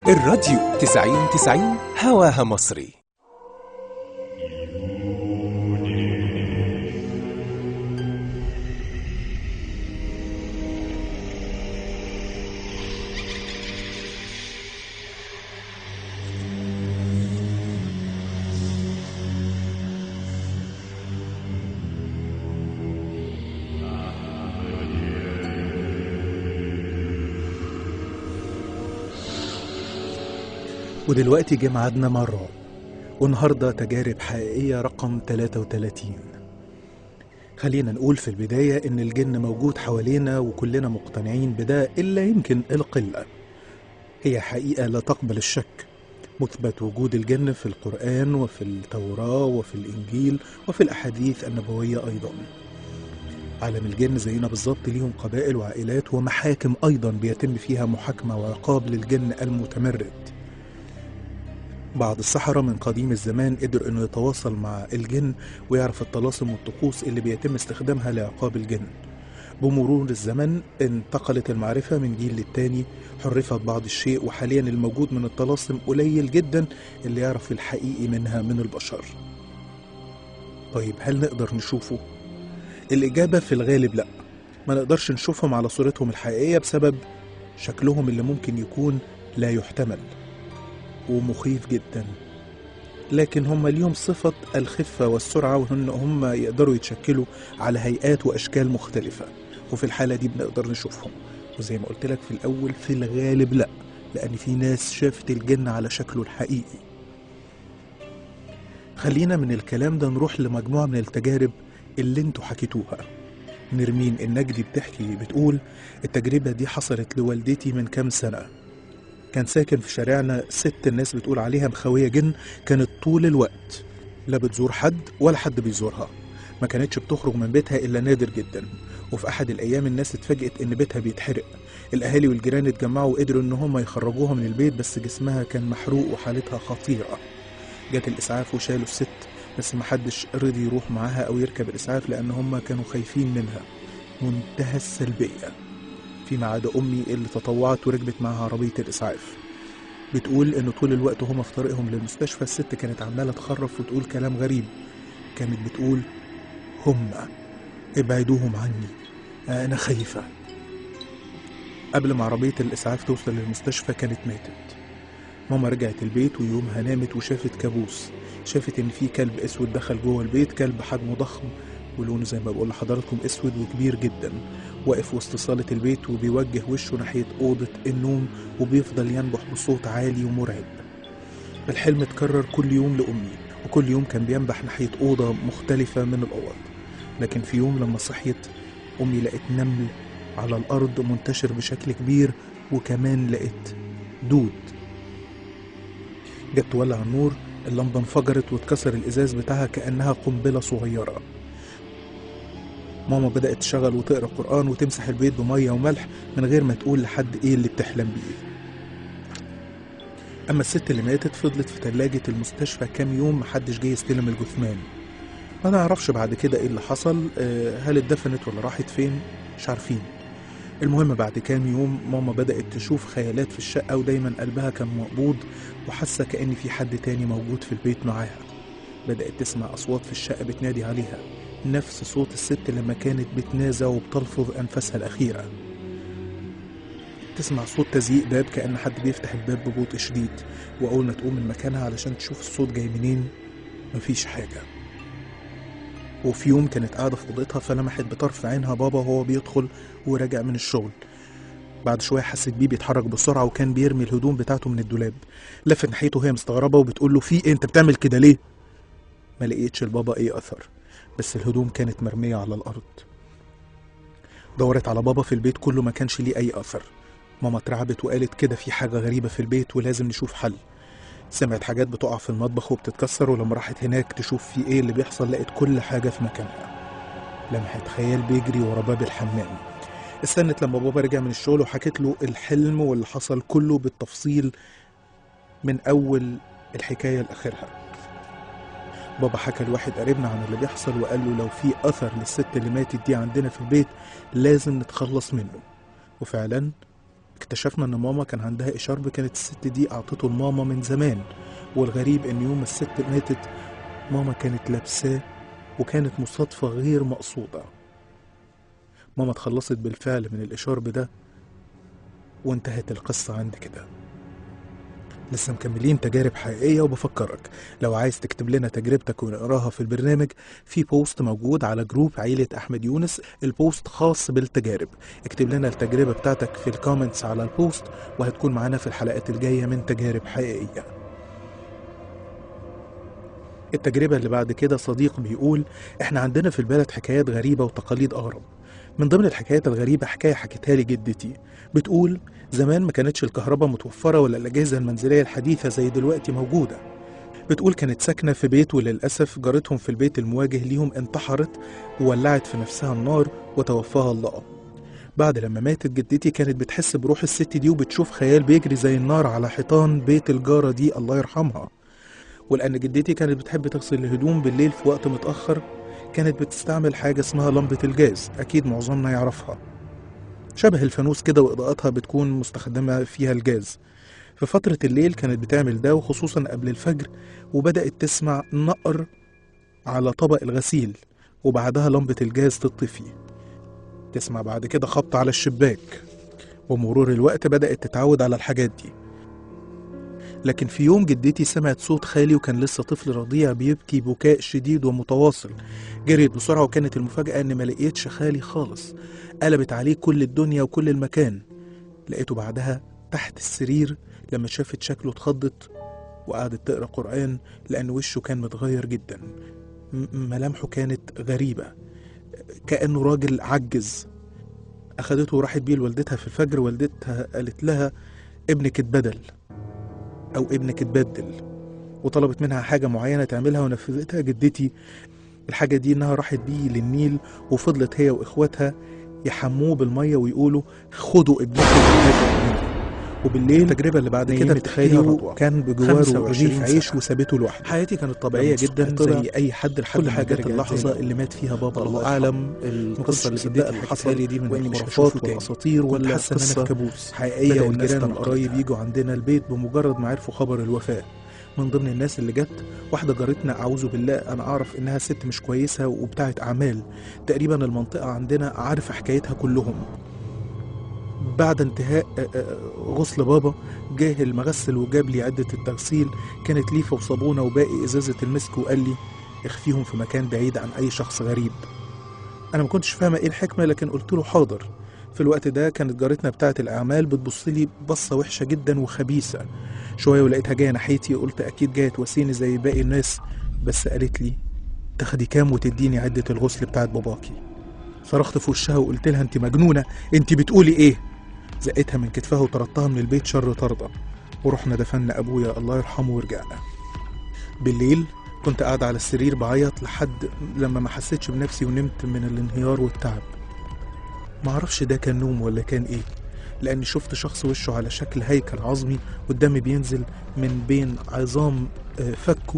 الراديو تسعين تسعين هواها مصري ودلوقتي جه ميعادنا مع الرعب والنهارده تجارب حقيقية رقم 33 خلينا نقول في البداية إن الجن موجود حوالينا وكلنا مقتنعين بده إلا يمكن القلة هي حقيقة لا تقبل الشك مثبت وجود الجن في القرآن وفي التوراة وفي الإنجيل وفي الأحاديث النبوية أيضا عالم الجن زينا بالظبط ليهم قبائل وعائلات ومحاكم أيضا بيتم فيها محاكمة وعقاب للجن المتمرد بعض السحرة من قديم الزمان قدر انه يتواصل مع الجن ويعرف الطلاسم والطقوس اللي بيتم استخدامها لعقاب الجن بمرور الزمن انتقلت المعرفة من جيل للتاني حرفت بعض الشيء وحاليا الموجود من الطلاسم قليل جدا اللي يعرف الحقيقي منها من البشر طيب هل نقدر نشوفه؟ الإجابة في الغالب لأ ما نقدرش نشوفهم على صورتهم الحقيقية بسبب شكلهم اللي ممكن يكون لا يحتمل ومخيف جدا لكن هم ليهم صفة الخفة والسرعة وإن هم يقدروا يتشكلوا على هيئات وأشكال مختلفة وفي الحالة دي بنقدر نشوفهم وزي ما قلت لك في الأول في الغالب لأ لأن في ناس شافت الجن على شكله الحقيقي خلينا من الكلام ده نروح لمجموعة من التجارب اللي انتوا حكيتوها نرمين النجدي بتحكي بتقول التجربة دي حصلت لوالدتي من كام سنة كان ساكن في شارعنا ست الناس بتقول عليها مخاوية جن كانت طول الوقت لا بتزور حد ولا حد بيزورها ما كانتش بتخرج من بيتها إلا نادر جدا وفي أحد الأيام الناس اتفاجئت إن بيتها بيتحرق الأهالي والجيران اتجمعوا وقدروا إن هم يخرجوها من البيت بس جسمها كان محروق وحالتها خطيرة جت الإسعاف وشالوا الست بس محدش رضي يروح معاها أو يركب الإسعاف لأن هم كانوا خايفين منها منتهى السلبية فيما عدا أمي اللي تطوعت وركبت معاها عربية الإسعاف بتقول إن طول الوقت هما في طريقهم للمستشفى الست كانت عمالة تخرف وتقول كلام غريب كانت بتقول هما ابعدوهم عني أنا خايفة قبل ما عربية الإسعاف توصل للمستشفى كانت ماتت ماما رجعت البيت ويومها نامت وشافت كابوس شافت إن في كلب أسود دخل جوه البيت كلب حجمه ضخم ولونه زي ما بقول لحضراتكم أسود وكبير جدا واقف وسط صالة البيت وبيوجه وشه ناحية أوضة النوم وبيفضل ينبح بصوت عالي ومرعب الحلم اتكرر كل يوم لأمي وكل يوم كان بينبح ناحية أوضة مختلفة من الأوض لكن في يوم لما صحيت أمي لقيت نمل على الأرض منتشر بشكل كبير وكمان لقيت دود جت تولع النور اللمبة انفجرت واتكسر الإزاز بتاعها كأنها قنبلة صغيرة ماما بدأت تشغل وتقرأ قرآن وتمسح البيت بمية وملح من غير ما تقول لحد إيه اللي بتحلم بيه أما الست اللي ماتت فضلت في تلاجة المستشفى كام يوم محدش جه يستلم الجثمان ما نعرفش بعد كده إيه اللي حصل آه، هل اتدفنت ولا راحت فين مش عارفين المهم بعد كام يوم ماما بدأت تشوف خيالات في الشقة ودايما قلبها كان مقبوض وحاسة كأن في حد تاني موجود في البيت معاها بدأت تسمع أصوات في الشقة بتنادي عليها نفس صوت الست لما كانت بتنازع وبتلفظ أنفاسها الأخيرة تسمع صوت تزييق باب كأن حد بيفتح الباب ببطء شديد وأول ما تقوم من مكانها علشان تشوف الصوت جاي منين مفيش حاجة وفي يوم كانت قاعدة في أوضتها فلمحت بطرف عينها بابا وهو بيدخل وراجع من الشغل بعد شوية حست بيه بيتحرك بسرعة وكان بيرمي الهدوم بتاعته من الدولاب لفت ناحيته وهي مستغربة وبتقول له في إيه أنت بتعمل كده ليه؟ ما لقيتش البابا أي أثر بس الهدوم كانت مرمية على الأرض دورت على بابا في البيت كله ما كانش ليه أي أثر ماما اترعبت وقالت كده في حاجة غريبة في البيت ولازم نشوف حل سمعت حاجات بتقع في المطبخ وبتتكسر ولما راحت هناك تشوف في ايه اللي بيحصل لقيت كل حاجة في مكانها لمحت خيال بيجري ورا باب الحمام استنت لما بابا رجع من الشغل وحكت له الحلم واللي حصل كله بالتفصيل من أول الحكاية لآخرها بابا حكى لواحد قريبنا عن اللي بيحصل وقال له لو في أثر للست اللي ماتت دي عندنا في البيت لازم نتخلص منه وفعلا اكتشفنا ان ماما كان عندها اشارب كانت الست دي اعطته لماما من زمان والغريب ان يوم الست ماتت ماما كانت لابساه وكانت مصادفة غير مقصودة ماما اتخلصت بالفعل من الإشارب ده وانتهت القصة عند كده لسه مكملين تجارب حقيقية وبفكرك لو عايز تكتب لنا تجربتك ونقراها في البرنامج في بوست موجود على جروب عيلة أحمد يونس البوست خاص بالتجارب اكتب لنا التجربة بتاعتك في الكومنتس على البوست وهتكون معانا في الحلقات الجاية من تجارب حقيقية التجربة اللي بعد كده صديق بيقول احنا عندنا في البلد حكايات غريبة وتقاليد أغرب من ضمن الحكايات الغريبة حكاية حكتها لي جدتي بتقول زمان ما كانتش الكهرباء متوفرة ولا الأجهزة المنزلية الحديثة زي دلوقتي موجودة بتقول كانت ساكنة في بيت وللأسف جارتهم في البيت المواجه ليهم انتحرت وولعت في نفسها النار وتوفاها الله بعد لما ماتت جدتي كانت بتحس بروح الست دي وبتشوف خيال بيجري زي النار على حيطان بيت الجارة دي الله يرحمها ولأن جدتي كانت بتحب تغسل الهدوم بالليل في وقت متأخر كانت بتستعمل حاجة اسمها لمبة الجاز أكيد معظمنا يعرفها شبه الفانوس كده وإضاءتها بتكون مستخدمة فيها الجاز في فترة الليل كانت بتعمل ده وخصوصا قبل الفجر وبدأت تسمع نقر على طبق الغسيل وبعدها لمبة الجاز تطفي تسمع بعد كده خبط على الشباك ومرور الوقت بدأت تتعود على الحاجات دي لكن في يوم جدتي سمعت صوت خالي وكان لسه طفل رضيع بيبكي بكاء شديد ومتواصل جريت بسرعة وكانت المفاجأة إن ما لقيتش خالي خالص قلبت عليه كل الدنيا وكل المكان لقيته بعدها تحت السرير لما شافت شكله اتخضت وقعدت تقرا قرآن لأن وشه كان متغير جدا م- ملامحه كانت غريبة كأنه راجل عجز أخدته وراحت بيه لوالدتها في الفجر والدتها قالت لها ابنك اتبدل أو ابنك اتبدل وطلبت منها حاجة معينة تعملها ونفذتها جدتي الحاجة دي إنها راحت بيه للنيل وفضلت هي وإخواتها يحموه بالمية ويقولوا خدوا ابنكم وهاتوا ابنكم وبالليل التجربة اللي بعد كده نيمت خالي بتخيلوا رضوى. كان بجواره 25 رغيف عيش سنة. وسابته لوحده حياتي كانت طبيعية لما جدا الصبح طلع زي أي حد لحد كل ما حاجة جت رجعت اللحظة زي ما اللي مات فيها بابا الله الله أعلم القصة اللي صدقت صدقت اللي حصل لي دي من وإني مش الخرافات هشوفه تاني. والأساطير كنت ولا حاسة إن أنا في قصة كابوس حقيقية بدأ الناس والجيران تنقل القرايب عنها. يجوا عندنا البيت بمجرد ما عرفوا خبر الوفاة من ضمن الناس اللي جت واحدة جارتنا أعوذ بالله أنا أعرف إنها ست مش كويسة وبتاعت أعمال تقريبا المنطقة عندنا عارفة حكايتها كلهم بعد انتهاء آه، آه، غسل بابا جه المغسل وجاب لي عدة التغسيل كانت ليفة وصابونة وباقي إزازة المسك وقال لي اخفيهم في مكان بعيد عن أي شخص غريب أنا ما كنتش فاهمة إيه الحكمة لكن قلت له حاضر في الوقت ده كانت جارتنا بتاعة الأعمال بتبص لي بصة وحشة جدا وخبيثة شوية ولقيتها جاية ناحيتي قلت أكيد جاية تواسيني زي باقي الناس بس قالت لي تاخدي كام وتديني عدة الغسل بتاعت باباكي صرخت في وشها وقلت لها انت مجنونة انت بتقولي ايه زقتها من كتفها وطردتها من البيت شر طردة ورحنا دفنا أبويا الله يرحمه ورجعنا بالليل كنت قاعد على السرير بعيط لحد لما ما حسيتش بنفسي ونمت من الانهيار والتعب معرفش ده كان نوم ولا كان ايه لأني شفت شخص وشه على شكل هيكل عظمي والدم بينزل من بين عظام آه، فكه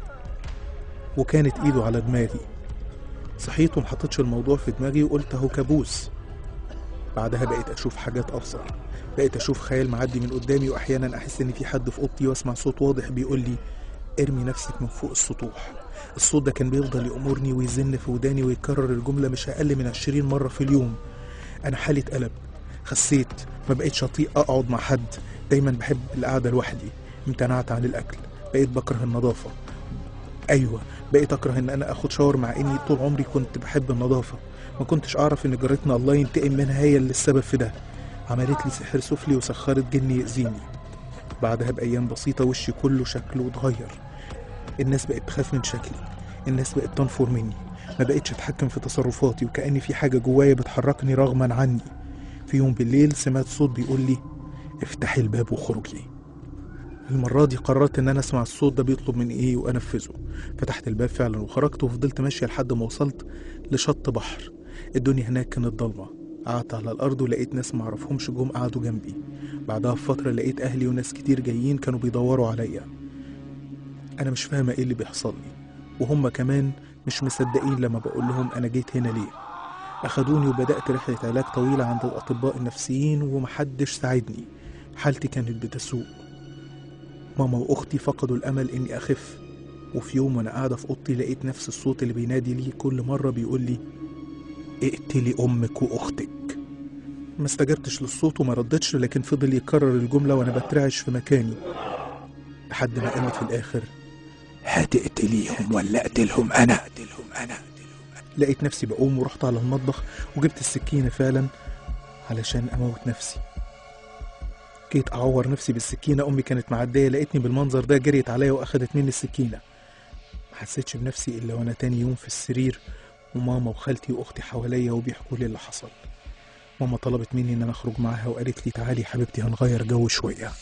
وكانت ايده على دماغي صحيت ومحطتش الموضوع في دماغي وقلت اهو كابوس بعدها بقيت اشوف حاجات ابصر بقيت اشوف خيال معدي من قدامي واحيانا احس ان في حد في اوضتي واسمع صوت واضح بيقول لي ارمي نفسك من فوق السطوح الصوت ده كان بيفضل يأمرني ويزن في وداني ويكرر الجملة مش أقل من عشرين مرة في اليوم أنا حالي اتقلب خسيت ما بقيتش أطيق أقعد مع حد دايما بحب القعدة لوحدي امتنعت عن الأكل بقيت بكره النظافة أيوة بقيت أكره إن أنا أخد شاور مع إني طول عمري كنت بحب النظافة ما كنتش أعرف إن جارتنا الله ينتقم منها هي اللي السبب في ده عملت لي سحر سفلي وسخرت جني يأذيني بعدها بأيام بسيطة وشي كله شكله اتغير الناس بقت تخاف من شكلي الناس بقت تنفر مني ما بقتش اتحكم في تصرفاتي وكأن في حاجة جوايا بتحركني رغما عني في يوم بالليل سمعت صوت بيقول لي افتحي الباب وخرجي المرة دي قررت إن أنا أسمع الصوت ده بيطلب من إيه وأنفذه فتحت الباب فعلا وخرجت وفضلت ماشية لحد ما وصلت لشط بحر الدنيا هناك كانت ضلمة قعدت على الأرض ولقيت ناس معرفهمش جم قعدوا جنبي بعدها بفترة لقيت أهلي وناس كتير جايين كانوا بيدوروا عليا أنا مش فاهمة إيه اللي بيحصل لي وهم كمان مش مصدقين لما بقول لهم أنا جيت هنا ليه أخدوني وبدأت رحلة علاج طويلة عند الأطباء النفسيين ومحدش ساعدني حالتي كانت بتسوء ماما وأختي فقدوا الأمل إني أخف وفي يوم وأنا قاعدة في أوضتي لقيت نفس الصوت اللي بينادي لي كل مرة بيقول لي اقتلي أمك وأختك ما استجبتش للصوت وما ردتش لكن فضل يكرر الجملة وأنا بترعش في مكاني لحد ما قامت في الآخر هتقتليهم ولا اقتلهم انا لقيت نفسي بقوم ورحت على المطبخ وجبت السكينة فعلا علشان أموت نفسي جيت أعور نفسي بالسكينة أمي كانت معدية لقيتني بالمنظر ده جريت عليا وأخدت مني السكينة ما حسيتش بنفسي إلا وأنا تاني يوم في السرير وماما وخالتي وأختي حواليا وبيحكوا لي اللي حصل ماما طلبت مني إن أنا أخرج معاها وقالت لي تعالي حبيبتي هنغير جو شوية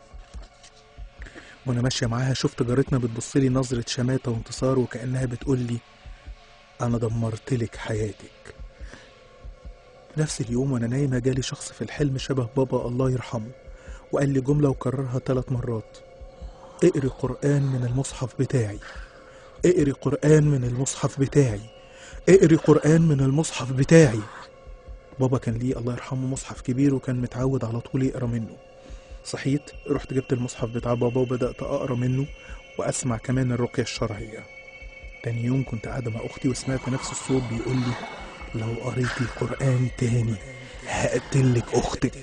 وأنا ماشية معاها شفت جارتنا بتبصلي نظرة شماتة وانتصار وكأنها بتقول لي أنا دمرت لك حياتك نفس اليوم وأنا نايمة جالي شخص في الحلم شبه بابا الله يرحمه وقال لي جملة وكررها ثلاث مرات اقري قرآن من المصحف بتاعي اقري قرآن من المصحف بتاعي اقري قرآن من المصحف بتاعي بابا كان ليه الله يرحمه مصحف كبير وكان متعود على طول يقرا منه صحيت رحت جبت المصحف بتاع بابا وبدأت أقرا منه وأسمع كمان الرقية الشرعية تاني يوم كنت قاعدة مع أختي وسمعت نفس الصوت بيقول لي لو قريتي قرآن تاني هقتلك أختك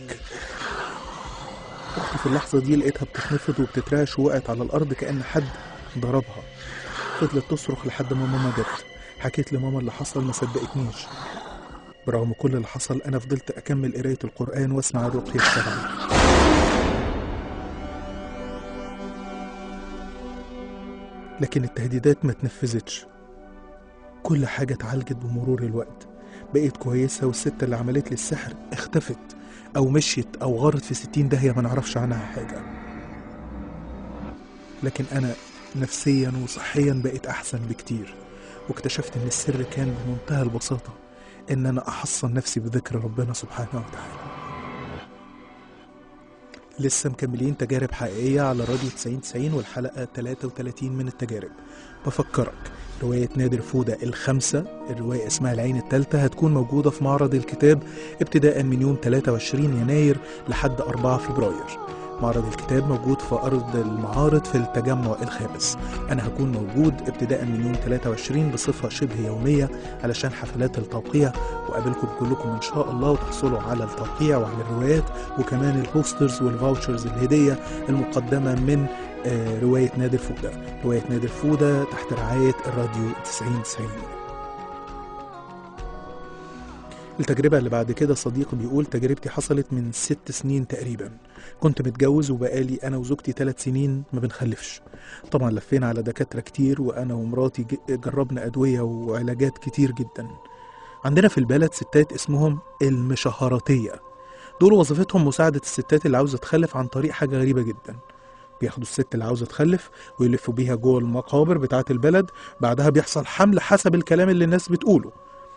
أختي في اللحظة دي لقيتها بتتنفض وبتترعش ووقعت على الأرض كأن حد ضربها فضلت تصرخ لحد ما ماما جت حكيت لماما اللي حصل ما صدقتنيش برغم كل اللي حصل أنا فضلت أكمل قراية القرآن وأسمع الرقية الشرعية لكن التهديدات ما تنفذتش كل حاجة اتعالجت بمرور الوقت بقيت كويسة والست اللي عملت لي السحر اختفت أو مشيت أو غارت في ستين داهية ما نعرفش عنها حاجة لكن أنا نفسيا وصحيا بقيت أحسن بكتير واكتشفت إن السر كان بمنتهى البساطة إن أنا أحصن نفسي بذكر ربنا سبحانه وتعالى لسه مكملين تجارب حقيقية على راديو 9090 والحلقة 33 من التجارب بفكرك رواية نادر فودة الخمسة الرواية اسمها العين التالتة هتكون موجودة في معرض الكتاب ابتداء من يوم 23 يناير لحد 4 فبراير معرض الكتاب موجود في أرض المعارض في التجمع الخامس أنا هكون موجود ابتداء من يوم 23 بصفة شبه يومية علشان حفلات التوقيع وقابلكم كلكم إن شاء الله وتحصلوا على التوقيع وعلى الروايات وكمان البوسترز والفاوتشرز الهدية المقدمة من آه، رواية نادر فودة رواية نادر فودة تحت رعاية الراديو 9090 التجربة اللي بعد كده صديق بيقول تجربتي حصلت من ست سنين تقريبا كنت متجوز وبقالي أنا وزوجتي ثلاث سنين ما بنخلفش طبعا لفينا على دكاترة كتير وأنا ومراتي ج- جربنا أدوية وعلاجات كتير جدا عندنا في البلد ستات اسمهم المشهراتية دول وظيفتهم مساعدة الستات اللي عاوزة تخلف عن طريق حاجة غريبة جدا بياخدوا الست اللي عاوزة تخلف ويلفوا بيها جوه المقابر بتاعة البلد بعدها بيحصل حمل حسب الكلام اللي الناس بتقوله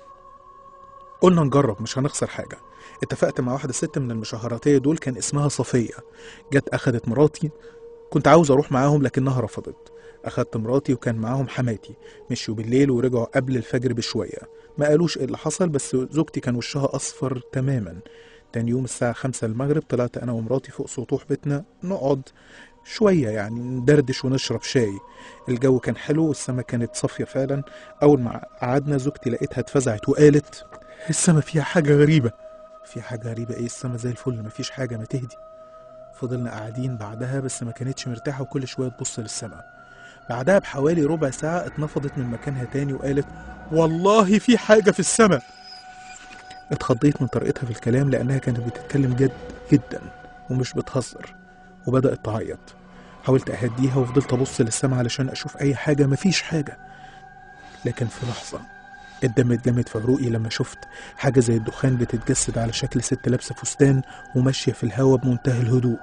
قلنا نجرب مش هنخسر حاجة اتفقت مع واحدة ست من المشهراتية دول كان اسمها صفية جت أخدت مراتي كنت عاوز أروح معاهم لكنها رفضت أخدت مراتي وكان معاهم حماتي مشوا بالليل ورجعوا قبل الفجر بشوية ما قالوش ايه اللي حصل بس زوجتي كان وشها أصفر تماما تاني يوم الساعة خمسة المغرب طلعت أنا ومراتي فوق سطوح بيتنا نقعد شوية يعني ندردش ونشرب شاي الجو كان حلو والسما كانت صافية فعلا أول ما قعدنا زوجتي لقيتها اتفزعت وقالت السما فيها حاجة غريبة في حاجة غريبة ايه السما زي الفل مفيش حاجة ما تهدي فضلنا قاعدين بعدها بس ما كانتش مرتاحة وكل شوية تبص للسما بعدها بحوالي ربع ساعة اتنفضت من مكانها تاني وقالت والله في حاجة في السما اتخضيت من طريقتها في الكلام لأنها كانت بتتكلم جد جدا ومش بتهزر وبدأت تعيط حاولت أهديها وفضلت أبص للسما علشان أشوف أي حاجة مفيش حاجة لكن في لحظة الدم اتجمد في عروقي لما شفت حاجة زي الدخان بتتجسد على شكل ست لابسة فستان وماشية في الهوا بمنتهى الهدوء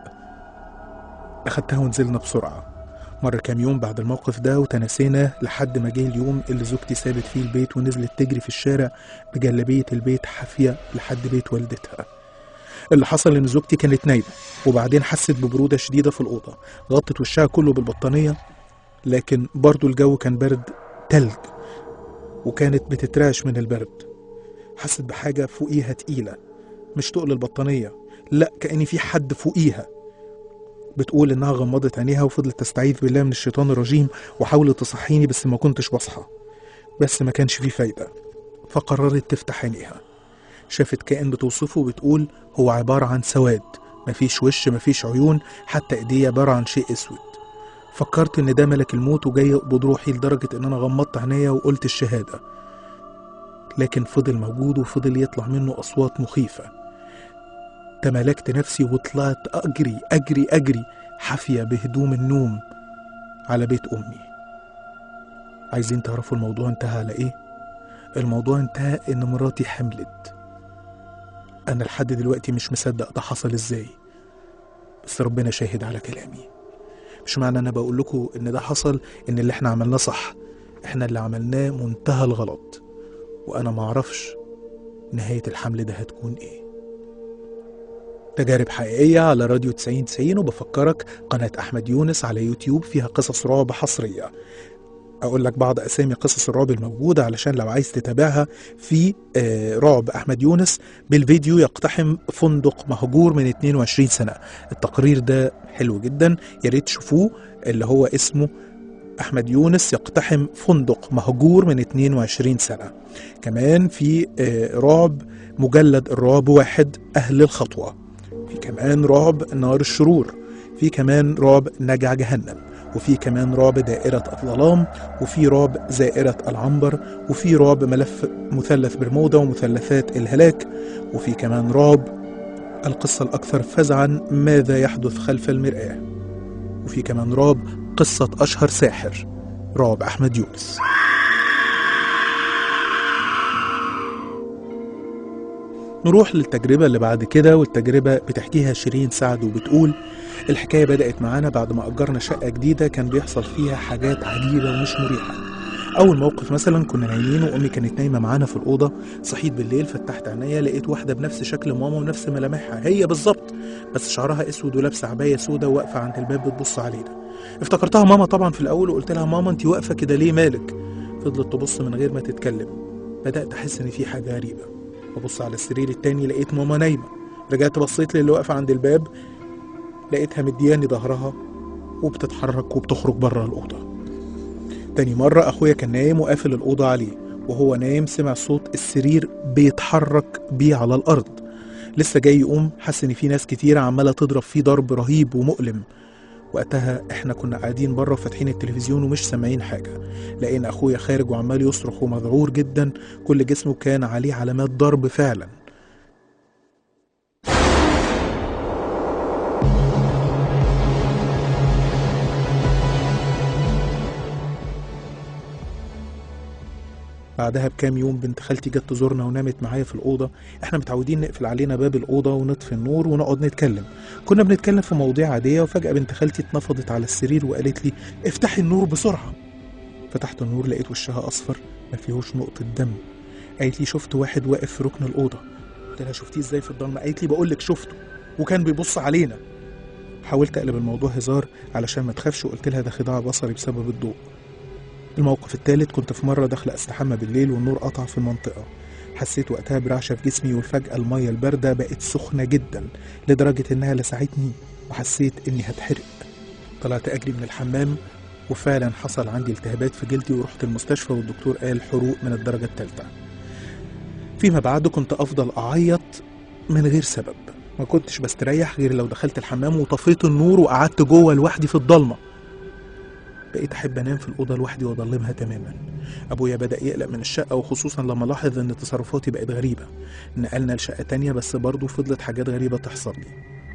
أخدتها ونزلنا بسرعة مر كام يوم بعد الموقف ده وتناسينا لحد ما جه اليوم اللي زوجتي سابت فيه البيت ونزلت تجري في الشارع بجلابية البيت حافية لحد بيت والدتها اللي حصل ان زوجتي كانت نايمة وبعدين حست ببرودة شديدة في الأوضة غطت وشها كله بالبطانية لكن برضو الجو كان برد تلج وكانت بتترعش من البرد حست بحاجة فوقيها تقيلة مش تقل البطانية لا كأن في حد فوقيها بتقول إنها غمضت عينيها وفضلت تستعيذ بالله من الشيطان الرجيم وحاولت تصحيني بس ما كنتش بصحى بس ما كانش فيه فايدة فقررت تفتح عينيها شافت كائن بتوصفه بتقول هو عبارة عن سواد مفيش وش مفيش عيون حتى ايديه عبارة عن شيء اسود فكرت ان ده ملك الموت وجاي يقبض روحي لدرجة ان انا غمضت عينيا وقلت الشهادة لكن فضل موجود وفضل يطلع منه اصوات مخيفة تمالكت نفسي وطلعت اجري اجري اجري حافية بهدوم النوم على بيت امي عايزين تعرفوا الموضوع انتهى على ايه الموضوع انتهى ان مراتي حملت انا لحد دلوقتي مش مصدق ده حصل ازاي بس ربنا شاهد على كلامي مش معنى انا بقول لكم ان ده حصل ان اللي احنا عملناه صح احنا اللي عملناه منتهى الغلط وانا معرفش نهاية الحمل ده هتكون ايه تجارب حقيقية على راديو 90 90 وبفكرك قناة أحمد يونس على يوتيوب فيها قصص رعب حصرية أقول لك بعض أسامي قصص الرعب الموجودة علشان لو عايز تتابعها في آه، رعب أحمد يونس بالفيديو يقتحم فندق مهجور من 22 سنة التقرير ده حلو جدا يا ريت تشوفوه اللي هو اسمه أحمد يونس يقتحم فندق مهجور من 22 سنة كمان في آه، رعب مجلد الرعب واحد أهل الخطوة في كمان رعب نار الشرور في كمان رعب نجع جهنم وفي كمان رعب دائرة الظلام وفي رعب زائرة العنبر وفي رعب ملف مثلث برمودا ومثلثات الهلاك وفي كمان رعب القصة الأكثر فزعا ماذا يحدث خلف المرآة وفي كمان رعب قصة أشهر ساحر رعب أحمد يونس نروح للتجربة اللي بعد كده والتجربة بتحكيها شيرين سعد وبتقول الحكاية بدأت معانا بعد ما أجرنا شقة جديدة كان بيحصل فيها حاجات عجيبة ومش مريحة أول موقف مثلا كنا نايمين وأمي كانت نايمة معانا في الأوضة صحيت بالليل فتحت عينيا لقيت واحدة بنفس شكل ماما ونفس ملامحها هي بالظبط بس شعرها أسود ولابسة عباية سودة واقفة عند الباب بتبص علينا افتكرتها ماما طبعا في الأول وقلت لها ماما أنت واقفة كده ليه مالك فضلت تبص من غير ما تتكلم بدأت أحس إن في حاجة غريبة ببص على السرير التاني لقيت ماما نايمة رجعت بصيت للي واقفة عند الباب لقيتها مدياني ظهرها وبتتحرك وبتخرج بره الأوضة تاني مرة أخويا كان نايم وقافل الأوضة عليه وهو نايم سمع صوت السرير بيتحرك بيه على الأرض لسه جاي يقوم حس إن في ناس كتيرة عمالة تضرب فيه ضرب رهيب ومؤلم وقتها احنا كنا قاعدين بره وفاتحين التلفزيون ومش سامعين حاجة لقينا أخويا خارج وعمال يصرخ ومذعور جدا كل جسمه كان عليه علامات ضرب فعلا بعدها بكام يوم بنت خالتي جت تزورنا ونامت معايا في الأوضة احنا متعودين نقفل علينا باب الأوضة ونطفي النور ونقعد نتكلم كنا بنتكلم في مواضيع عادية وفجأة بنت خالتي اتنفضت على السرير وقالت لي افتحي النور بسرعة فتحت النور لقيت وشها أصفر ما فيهوش نقطة دم قالت لي شفت واحد واقف في ركن الأوضة قلت لها شفتيه ازاي في الضلمة قالت لي بقول لك شفته وكان بيبص علينا حاولت أقلب الموضوع هزار علشان ما تخافش وقلت لها ده خداع بصري بسبب الضوء الموقف الثالث كنت في مرة داخلة أستحمى بالليل والنور قطع في المنطقة حسيت وقتها برعشة في جسمي وفجأة المية الباردة بقت سخنة جدا لدرجة إنها لسعتني وحسيت إني هتحرق طلعت أجري من الحمام وفعلا حصل عندي التهابات في جلدي ورحت المستشفى والدكتور قال حروق من الدرجة الثالثة فيما بعد كنت أفضل أعيط من غير سبب ما كنتش بستريح غير لو دخلت الحمام وطفيت النور وقعدت جوه لوحدي في الضلمه بقيت احب انام في الاوضه لوحدي واضلمها تماما ابويا بدا يقلق من الشقه وخصوصا لما لاحظ ان تصرفاتي بقت غريبه نقلنا لشقه تانية بس برضه فضلت حاجات غريبه تحصل لي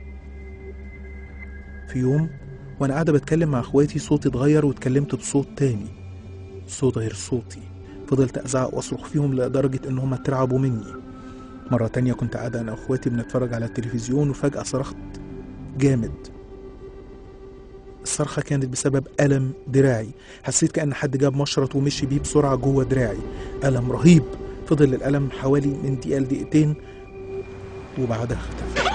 في يوم وانا قاعده بتكلم مع اخواتي صوتي اتغير واتكلمت بصوت تاني صوت غير صوتي فضلت ازعق واصرخ فيهم لدرجه ان هم اترعبوا مني مره تانية كنت قاعده انا واخواتي بنتفرج على التلفزيون وفجاه صرخت جامد الصرخة كانت بسبب ألم دراعي حسيت كأن حد جاب مشرط ومشي بيه بسرعة جوه دراعي ألم رهيب فضل الألم حوالي من دقيقة لدقيقتين وبعدها اختفى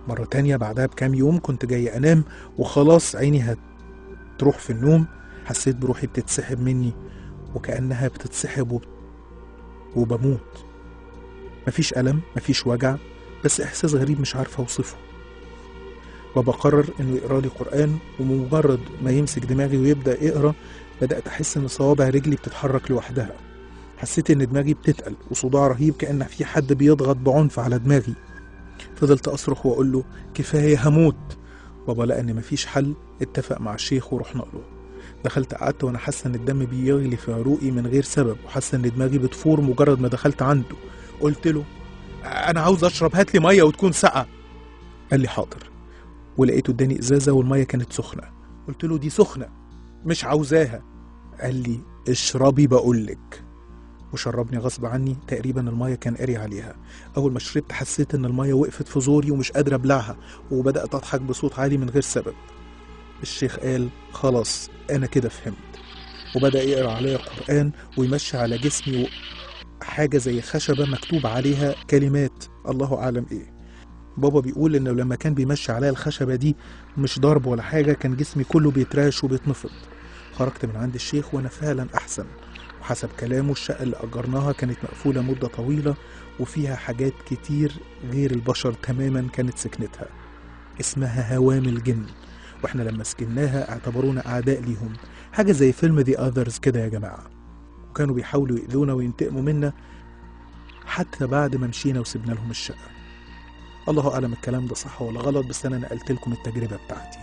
مرة تانية بعدها بكام يوم كنت جاي أنام وخلاص عيني هتروح في النوم حسيت بروحي بتتسحب مني وكأنها بتتسحب وب... وبموت مفيش ألم مفيش وجع بس إحساس غريب مش عارف أوصفه بابا قرر إنه يقرأ لي قرآن ومجرد ما يمسك دماغي ويبدأ يقرأ بدأت أحس إن صوابع رجلي بتتحرك لوحدها حسيت إن دماغي بتتقل وصداع رهيب كأن في حد بيضغط بعنف على دماغي فضلت أصرخ وأقول له كفاية هموت بابا لقى إن مفيش حل اتفق مع الشيخ ورحنا له دخلت قعدت وأنا حاسة إن الدم بيغلي في عروقي من غير سبب وحاسة إن دماغي بتفور مجرد ما دخلت عنده قلت له أنا عاوز أشرب هات لي مية وتكون ساقعة قال لي حاضر ولقيته اداني ازازه والميه كانت سخنه قلت له دي سخنه مش عاوزاها قال لي اشربي بقولك وشربني غصب عني تقريبا الميه كان قاري عليها اول ما شربت حسيت ان الميه وقفت في زوري ومش قادر ابلعها وبدات اضحك بصوت عالي من غير سبب الشيخ قال خلاص انا كده فهمت وبدا يقرا عليا قران ويمشي على جسمي و... حاجه زي خشبه مكتوب عليها كلمات الله اعلم ايه بابا بيقول انه لما كان بيمشي عليا الخشبه دي مش ضرب ولا حاجه كان جسمي كله بيتراش وبيتنفض خرجت من عند الشيخ وانا فعلا احسن وحسب كلامه الشقه اللي اجرناها كانت مقفوله مده طويله وفيها حاجات كتير غير البشر تماما كانت سكنتها اسمها هوام الجن واحنا لما سكناها اعتبرونا اعداء ليهم حاجه زي فيلم ذا اذرز كده يا جماعه وكانوا بيحاولوا يأذونا وينتقموا منا حتى بعد ما مشينا وسبنا لهم الشقه الله اعلم الكلام ده صح ولا غلط بس انا نقلت لكم التجربه بتاعتي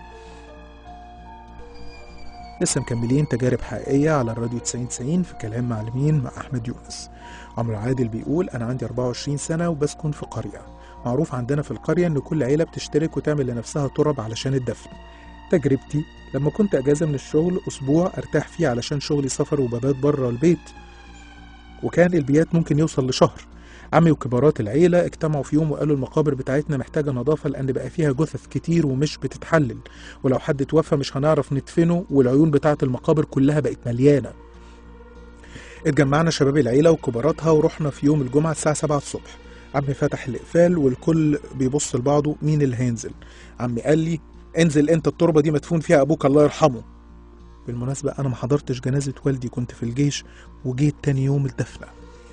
لسه مكملين تجارب حقيقية على الراديو 9090 في كلام معلمين مع أحمد يونس عمرو عادل بيقول أنا عندي 24 سنة وبسكن في قرية معروف عندنا في القرية إن كل عيلة بتشترك وتعمل لنفسها تراب علشان الدفن تجربتي لما كنت أجازة من الشغل أسبوع أرتاح فيه علشان شغلي سفر وببات بره البيت وكان البيات ممكن يوصل لشهر عمي وكبارات العيلة اجتمعوا في يوم وقالوا المقابر بتاعتنا محتاجة نظافة لأن بقى فيها جثث كتير ومش بتتحلل ولو حد اتوفى مش هنعرف ندفنه والعيون بتاعة المقابر كلها بقت مليانة اتجمعنا شباب العيلة وكباراتها ورحنا في يوم الجمعة الساعة 7 الصبح عمي فتح الإقفال والكل بيبص لبعضه مين اللي هينزل عمي قال لي انزل انت التربة دي مدفون فيها أبوك الله يرحمه بالمناسبة أنا ما حضرتش جنازة والدي كنت في الجيش وجيت تاني يوم الدفنة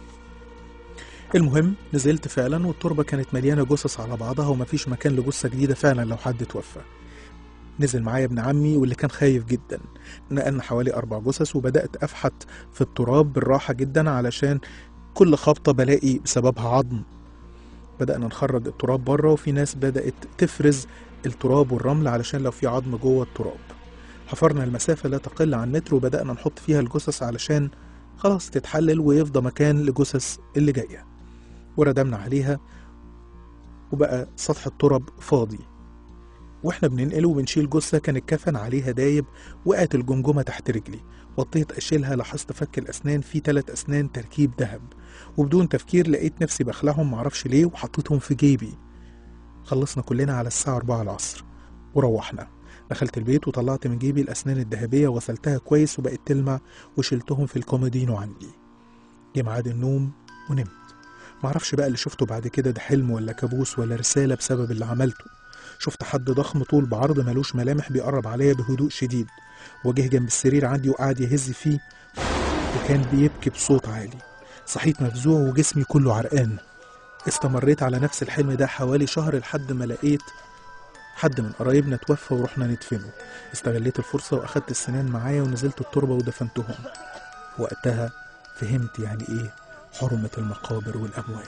المهم نزلت فعلا والتربة كانت مليانة جثث على بعضها ومفيش مكان لجثة جديدة فعلا لو حد توفى نزل معايا ابن عمي واللي كان خايف جدا نقلنا حوالي أربع جثث وبدأت أفحت في التراب بالراحة جدا علشان كل خبطة بلاقي بسببها عظم بدأنا نخرج التراب بره وفي ناس بدأت تفرز التراب والرمل علشان لو في عظم جوه التراب حفرنا المسافة لا تقل عن متر وبدأنا نحط فيها الجثث علشان خلاص تتحلل ويفضى مكان لجثث اللي جايه وردمنا عليها وبقى سطح التراب فاضي واحنا بننقله وبنشيل جثة كان الكفن عليها دايب وقعت الجمجمة تحت رجلي وطيت أشيلها لاحظت فك الأسنان فيه تلات أسنان تركيب ذهب وبدون تفكير لقيت نفسي بخلعهم معرفش ليه وحطيتهم في جيبي خلصنا كلنا على الساعة 4 العصر وروحنا دخلت البيت وطلعت من جيبي الأسنان الذهبية وغسلتها كويس وبقت تلمع وشلتهم في الكومودينو عندي جه ميعاد النوم ونمت معرفش بقى اللي شفته بعد كده ده حلم ولا كابوس ولا رسالة بسبب اللي عملته شفت حد ضخم طول بعرض ملوش ملامح بيقرب عليا بهدوء شديد وجه جنب السرير عندي وقعد يهز فيه وكان بيبكي بصوت عالي صحيت مفزوع وجسمي كله عرقان استمريت على نفس الحلم ده حوالي شهر لحد ما لقيت حد من قرايبنا توفى ورحنا ندفنه استغليت الفرصة وأخدت السنان معايا ونزلت التربة ودفنتهم وقتها فهمت يعني إيه حرمة المقابر والأموات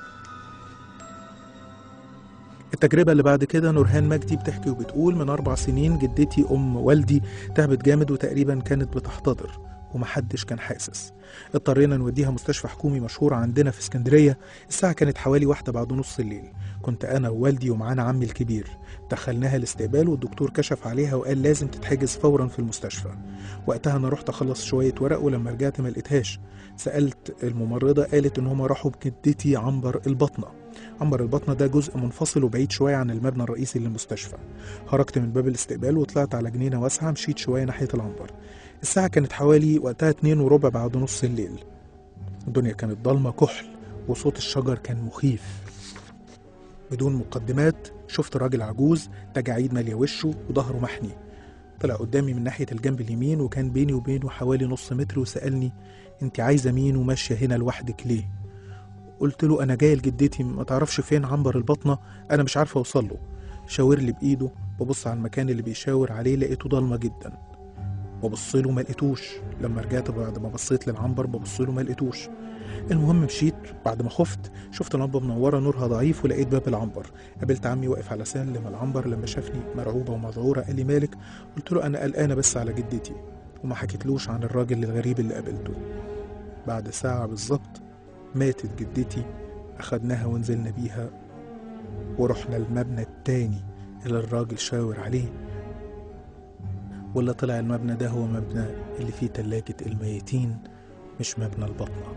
التجربة اللي بعد كده نورهان مجدي بتحكي وبتقول من أربع سنين جدتي أم والدي تعبت جامد وتقريبا كانت بتحتضر ومحدش كان حاسس اضطرينا نوديها مستشفى حكومي مشهور عندنا في اسكندرية الساعة كانت حوالي واحدة بعد نص الليل كنت أنا ووالدي ومعانا عمي الكبير دخلناها الاستقبال والدكتور كشف عليها وقال لازم تتحجز فورا في المستشفى وقتها أنا رحت أخلص شوية ورق ولما رجعت ما لقيتهاش سألت الممرضة قالت إن هما راحوا بجدتي عنبر البطنة عنبر البطنة ده جزء منفصل وبعيد شوية عن المبنى الرئيسي للمستشفى خرجت من باب الاستقبال وطلعت على جنينة واسعة مشيت شوية ناحية العنبر الساعة كانت حوالي وقتها اتنين وربع بعد نص الليل الدنيا كانت ضلمة كحل وصوت الشجر كان مخيف بدون مقدمات شفت راجل عجوز تجاعيد مالية وشه وظهره محني طلع قدامي من ناحية الجنب اليمين وكان بيني وبينه حوالي نص متر وسألني انت عايزة مين وماشية هنا لوحدك ليه قلت له انا جاي لجدتي ما تعرفش فين عنبر البطنة انا مش عارفة اوصل له شاور لي بايده ببص على المكان اللي بيشاور عليه لقيته ضلمة جدا ببص له ما لقيتوش لما رجعت بعد ما بصيت للعنبر ببص له ما لقيتوش المهم مشيت بعد ما خفت شفت لمبة منورة نورها ضعيف ولقيت باب العنبر قابلت عمي واقف على سلم العنبر لما شافني مرعوبة ومذعورة قال لي مالك قلت له أنا قلقانة بس على جدتي وما حكيتلوش عن الراجل الغريب اللي قابلته بعد ساعة بالظبط ماتت جدتي أخدناها ونزلنا بيها ورحنا المبنى التاني اللي الراجل شاور عليه واللي طلع المبنى ده هو مبنى اللي فيه تلاجة الميتين مش مبنى البطنة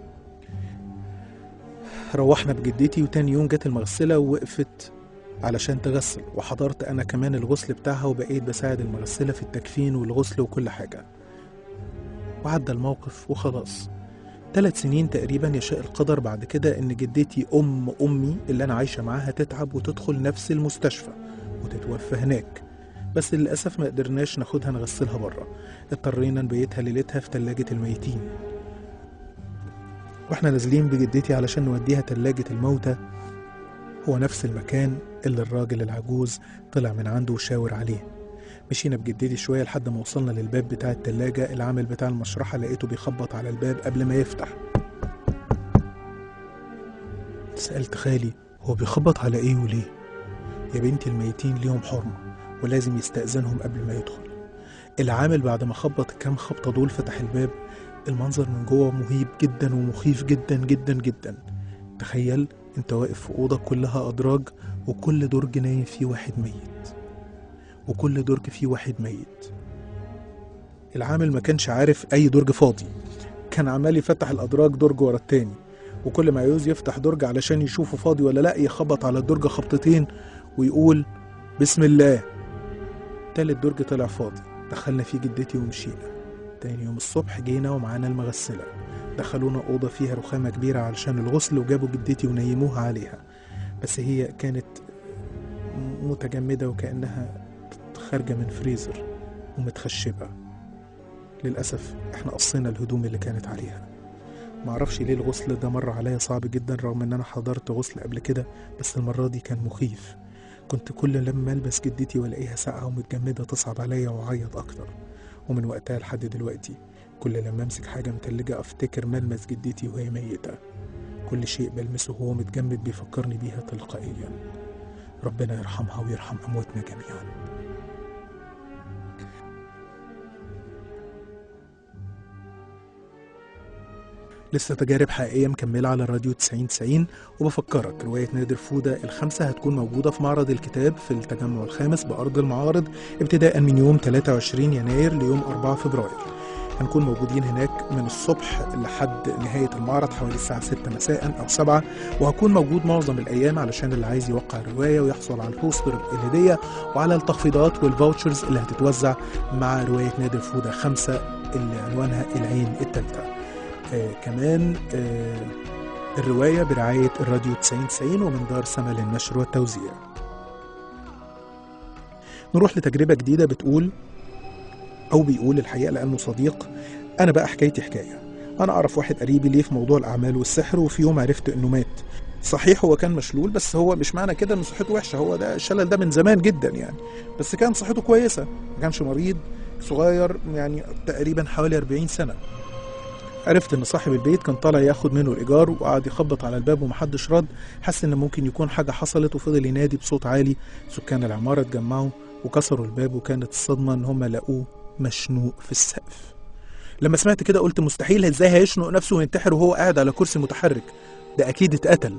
روحنا بجدتي وتاني يوم جت المغسلة ووقفت علشان تغسل وحضرت أنا كمان الغسل بتاعها وبقيت بساعد المغسلة في التكفين والغسل وكل حاجة وعدى الموقف وخلاص ثلاث سنين تقريبا يشاء القدر بعد كده إن جدتي أم أمي اللي أنا عايشة معاها تتعب وتدخل نفس المستشفى وتتوفى هناك بس للأسف ما قدرناش ناخدها نغسلها بره اضطرينا نبيتها ليلتها في تلاجة الميتين واحنا نازلين بجدتي علشان نوديها تلاجة الموتى هو نفس المكان اللي الراجل العجوز طلع من عنده وشاور عليه مشينا بجدتي شوية لحد ما وصلنا للباب بتاع التلاجة العامل بتاع المشرحة لقيته بيخبط على الباب قبل ما يفتح سألت خالي هو بيخبط على ايه وليه يا بنتي الميتين ليهم حرمة ولازم يستأذنهم قبل ما يدخل العامل بعد ما خبط كام خبطة دول فتح الباب المنظر من جوه مهيب جدا ومخيف جدا جدا جدا تخيل انت واقف في أوضة كلها أدراج وكل درج نايم فيه واحد ميت وكل درج فيه واحد ميت العامل ما كانش عارف أي درج فاضي كان عمال يفتح الأدراج درج ورا التاني وكل ما يعوز يفتح درج علشان يشوفه فاضي ولا لا يخبط على الدرج خبطتين ويقول بسم الله تالت درج طلع فاضي دخلنا فيه جدتي ومشينا تاني يوم الصبح جينا ومعانا المغسلة دخلونا أوضة فيها رخامة كبيرة علشان الغسل وجابوا جدتي ونيموها عليها بس هي كانت متجمدة وكأنها خارجة من فريزر ومتخشبة للأسف احنا قصينا الهدوم اللي كانت عليها معرفش ليه الغسل ده مر عليا صعب جدا رغم ان انا حضرت غسل قبل كده بس المرة دي كان مخيف كنت كل لما البس جدتي والاقيها ساقعة ومتجمدة تصعب عليا واعيط اكتر ومن وقتها لحد دلوقتي كل لما امسك حاجة متلجة افتكر ملمس جدتي وهي ميتة كل شيء بلمسه وهو متجمد بيفكرني بيها تلقائيا ربنا يرحمها ويرحم امواتنا جميعا لسه تجارب حقيقية مكملة على راديو 9090 وبفكرك رواية نادر فودة الخمسة هتكون موجودة في معرض الكتاب في التجمع الخامس بأرض المعارض ابتداء من يوم 23 يناير ليوم 4 فبراير هنكون موجودين هناك من الصبح لحد نهاية المعرض حوالي الساعة 6 مساء أو 7 وهكون موجود معظم الأيام علشان اللي عايز يوقع الرواية ويحصل على البوستر الهدية وعلى التخفيضات والفاوتشرز اللي هتتوزع مع رواية نادر فودة خمسة اللي عنوانها العين التالتة آه كمان آه الرواية برعاية الراديو 9090 ومن دار سما للنشر والتوزيع نروح لتجربة جديدة بتقول أو بيقول الحقيقة لأنه صديق أنا بقى حكايتي حكاية أنا أعرف واحد قريبي ليه في موضوع الأعمال والسحر وفي يوم عرفت إنه مات صحيح هو كان مشلول بس هو مش معنى كده إن صحته وحشة هو ده الشلل ده من زمان جدا يعني بس كان صحته كويسة ما كانش مريض صغير يعني تقريبا حوالي 40 سنة عرفت ان صاحب البيت كان طالع ياخد منه الايجار وقعد يخبط على الباب ومحدش رد حس ان ممكن يكون حاجه حصلت وفضل ينادي بصوت عالي سكان العماره اتجمعوا وكسروا الباب وكانت الصدمه ان هم لقوه مشنوق في السقف لما سمعت كده قلت مستحيل ازاي هيشنق نفسه وينتحر وهو قاعد على كرسي متحرك ده اكيد اتقتل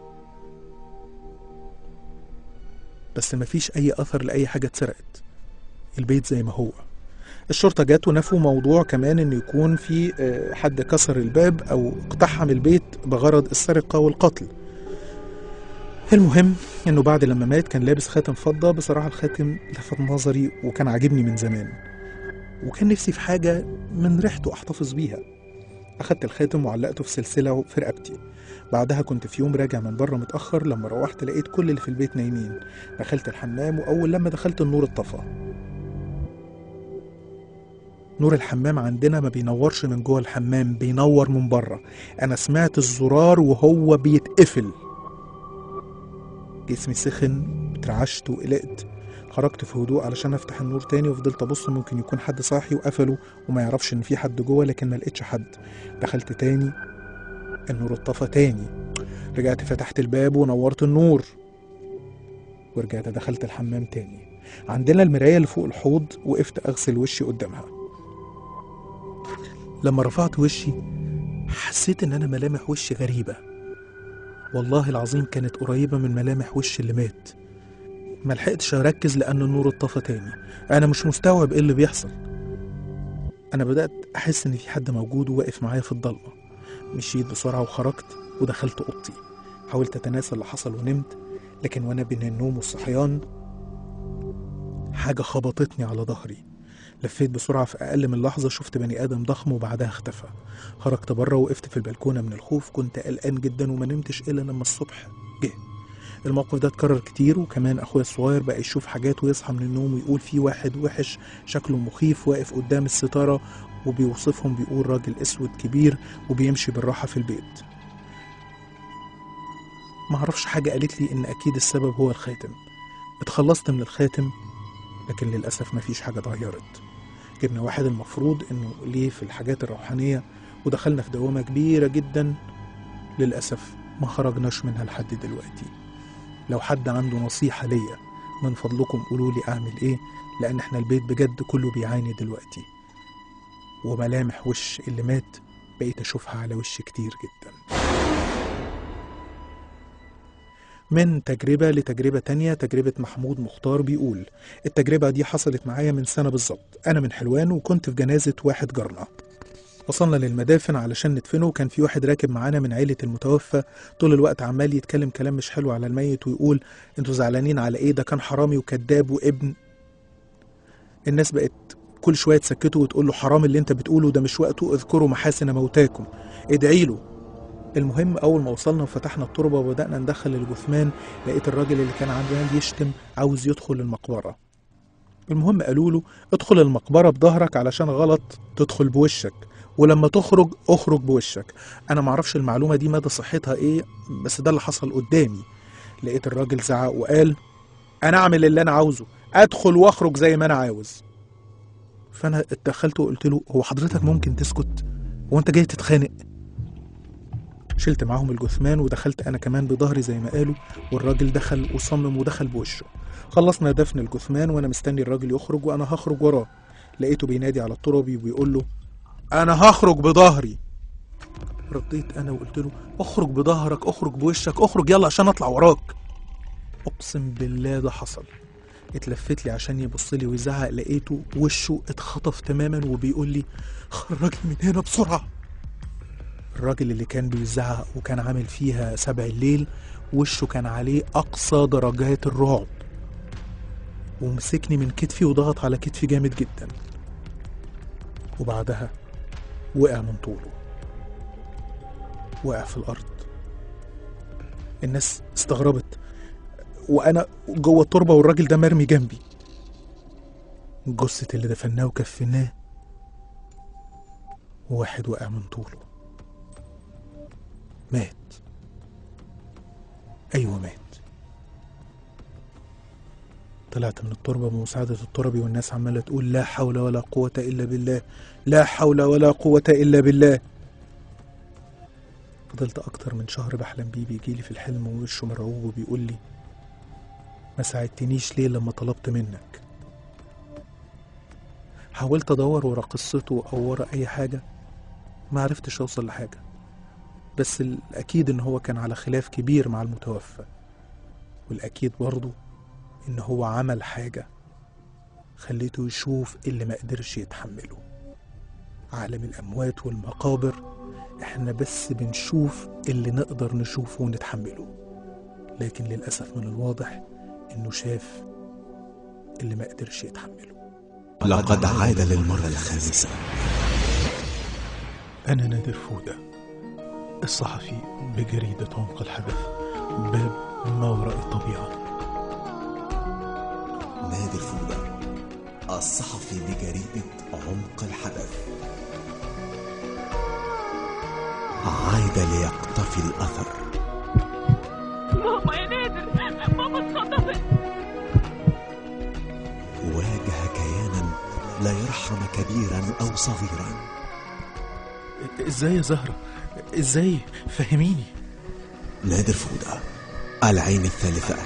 بس مفيش اي اثر لاي حاجه اتسرقت البيت زي ما هو الشرطة جت ونفوا موضوع كمان إن يكون في حد كسر الباب أو اقتحم البيت بغرض السرقة والقتل. المهم إنه بعد لما مات كان لابس خاتم فضة بصراحة الخاتم لفت نظري وكان عاجبني من زمان. وكان نفسي في حاجة من ريحته أحتفظ بيها. أخدت الخاتم وعلقته في سلسلة في رقبتي بعدها كنت في يوم راجع من بره متأخر لما روحت لقيت كل اللي في البيت نايمين دخلت الحمام وأول لما دخلت النور اتطفى نور الحمام عندنا ما بينورش من جوه الحمام بينور من بره أنا سمعت الزرار وهو بيتقفل جسمي سخن اترعشت وقلقت خرجت في هدوء علشان افتح النور تاني وفضلت ابص ممكن يكون حد صاحي وقفله وما يعرفش ان في حد جوه لكن ما لقيتش حد دخلت تاني النور اتطفى تاني رجعت فتحت الباب ونورت النور ورجعت دخلت الحمام تاني عندنا المراية اللي فوق الحوض وقفت أغسل وشي قدامها لما رفعت وشي حسيت إن أنا ملامح وشي غريبة والله العظيم كانت قريبة من ملامح وش اللي مات ملحقتش أركز لأن النور اتطفى تاني أنا مش مستوعب إيه اللي بيحصل أنا بدأت أحس إن في حد موجود وواقف معايا في الضلمة مشيت بسرعة وخرجت ودخلت أوضتي حاولت أتناسى اللي حصل ونمت لكن وأنا بين النوم والصحيان حاجة خبطتني على ظهري لفيت بسرعة في أقل من لحظة شفت بني آدم ضخم وبعدها اختفى خرجت بره وقفت في البلكونة من الخوف كنت قلقان جدا وما نمتش إلا لما الصبح جه الموقف ده اتكرر كتير وكمان أخويا الصغير بقى يشوف حاجات ويصحى من النوم ويقول في واحد وحش شكله مخيف واقف قدام الستارة وبيوصفهم بيقول راجل أسود كبير وبيمشي بالراحة في البيت معرفش حاجة قالت لي إن أكيد السبب هو الخاتم اتخلصت من الخاتم لكن للأسف مفيش حاجة اتغيرت جبنا واحد المفروض إنه ليه في الحاجات الروحانية ودخلنا في دوامة كبيرة جدا للأسف ما خرجناش منها لحد دلوقتي لو حد عنده نصيحة ليا من فضلكم قولوا لي أعمل إيه لأن إحنا البيت بجد كله بيعاني دلوقتي وملامح وش اللي مات بقيت أشوفها على وش كتير جدا من تجربة لتجربة تانية تجربة محمود مختار بيقول التجربة دي حصلت معايا من سنة بالظبط أنا من حلوان وكنت في جنازة واحد جارنا وصلنا للمدافن علشان ندفنه وكان في واحد راكب معانا من عيلة المتوفى طول الوقت عمال يتكلم كلام مش حلو على الميت ويقول انتوا زعلانين على ايه ده كان حرامي وكذاب وابن الناس بقت كل شوية تسكته وتقول له حرام اللي انت بتقوله ده مش وقته اذكروا محاسن موتاكم ادعي له المهم اول ما وصلنا وفتحنا التربه وبدانا ندخل الجثمان لقيت الراجل اللي كان عندنا بيشتم عاوز يدخل المقبره المهم قالوا له ادخل المقبره بظهرك علشان غلط تدخل بوشك ولما تخرج اخرج بوشك انا معرفش المعلومه دي مدى صحتها ايه بس ده اللي حصل قدامي لقيت الراجل زعق وقال انا اعمل اللي انا عاوزه ادخل واخرج زي ما انا عاوز فانا اتدخلت وقلت له هو حضرتك ممكن تسكت هو انت جاي تتخانق شلت معاهم الجثمان ودخلت انا كمان بظهري زي ما قالوا والراجل دخل وصمم ودخل بوشه خلصنا دفن الجثمان وانا مستني الراجل يخرج وانا هخرج وراه لقيته بينادي على التربي وبيقول له انا هخرج بظهري رديت انا وقلت له اخرج بظهرك اخرج بوشك اخرج يلا عشان اطلع وراك اقسم بالله ده حصل اتلفت لي عشان يبص لي ويزعق لقيته وشه اتخطف تماما وبيقول لي خرجني من هنا بسرعه الراجل اللي كان بيزعق وكان عامل فيها سبع الليل وشه كان عليه أقصى درجات الرعب ومسكني من كتفي وضغط على كتفي جامد جدا وبعدها وقع من طوله وقع في الأرض الناس استغربت وأنا جوه التربة والراجل ده مرمي جنبي جثة اللي دفناه وكفناه وواحد وقع من طوله مات أيوة مات طلعت من التربة بمساعدة التربي والناس عمالة تقول لا حول ولا قوة إلا بالله لا حول ولا قوة إلا بالله فضلت أكتر من شهر بحلم بيه بيجيلي في الحلم ووشه مرعوب وبيقول لي ما ساعدتنيش ليه لما طلبت منك حاولت أدور ورا قصته أو ورا أي حاجة ما عرفتش أوصل لحاجة بس الأكيد إن هو كان على خلاف كبير مع المتوفى والأكيد برضه إن هو عمل حاجة خليته يشوف اللي ما قدرش يتحمله عالم الأموات والمقابر إحنا بس بنشوف اللي نقدر نشوفه ونتحمله لكن للأسف من الواضح إنه شاف اللي ما قدرش يتحمله لقد عاد للمرة الخامسة أنا نادر فودة الصحفي بجريدة عمق الحدث باب ما وراء الطبيعة نادر فودة الصحفي بجريدة عمق الحدث عاد ليقتفي الأثر ماما يا نادر ماما اتخطفت واجه كيانا لا يرحم كبيرا أو صغيرا إزاي يا زهرة إزاي فهميني نادر فودة العين الثالثة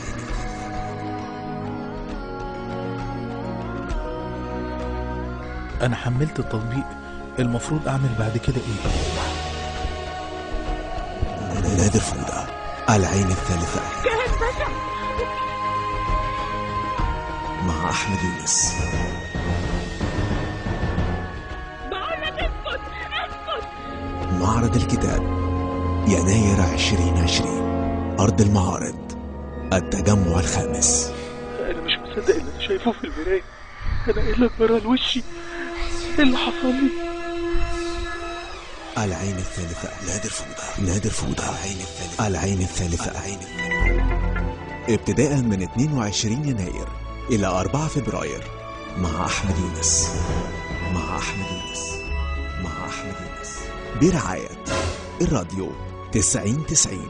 أنا حملت التطبيق المفروض أعمل بعد كده إيه نادر فودة العين الثالثة كائن بشع مع أحمد يونس بقول لك اسكت اسكت معرض الكتاب يناير 2020 أرض المعارض التجمع الخامس أنا مش مصدق اللي أنا شايفه في المراية أنا إيه اللي اتبرى لوشي إيه اللي حصل لي العين الثالثة نادر فودة نادر فودة العين الثالثة العين الثالثة العين الثالثة ابتداء من 22 يناير إلى 4 فبراير مع أحمد يونس مع أحمد يونس مع أحمد يونس برعاية الراديو 90 90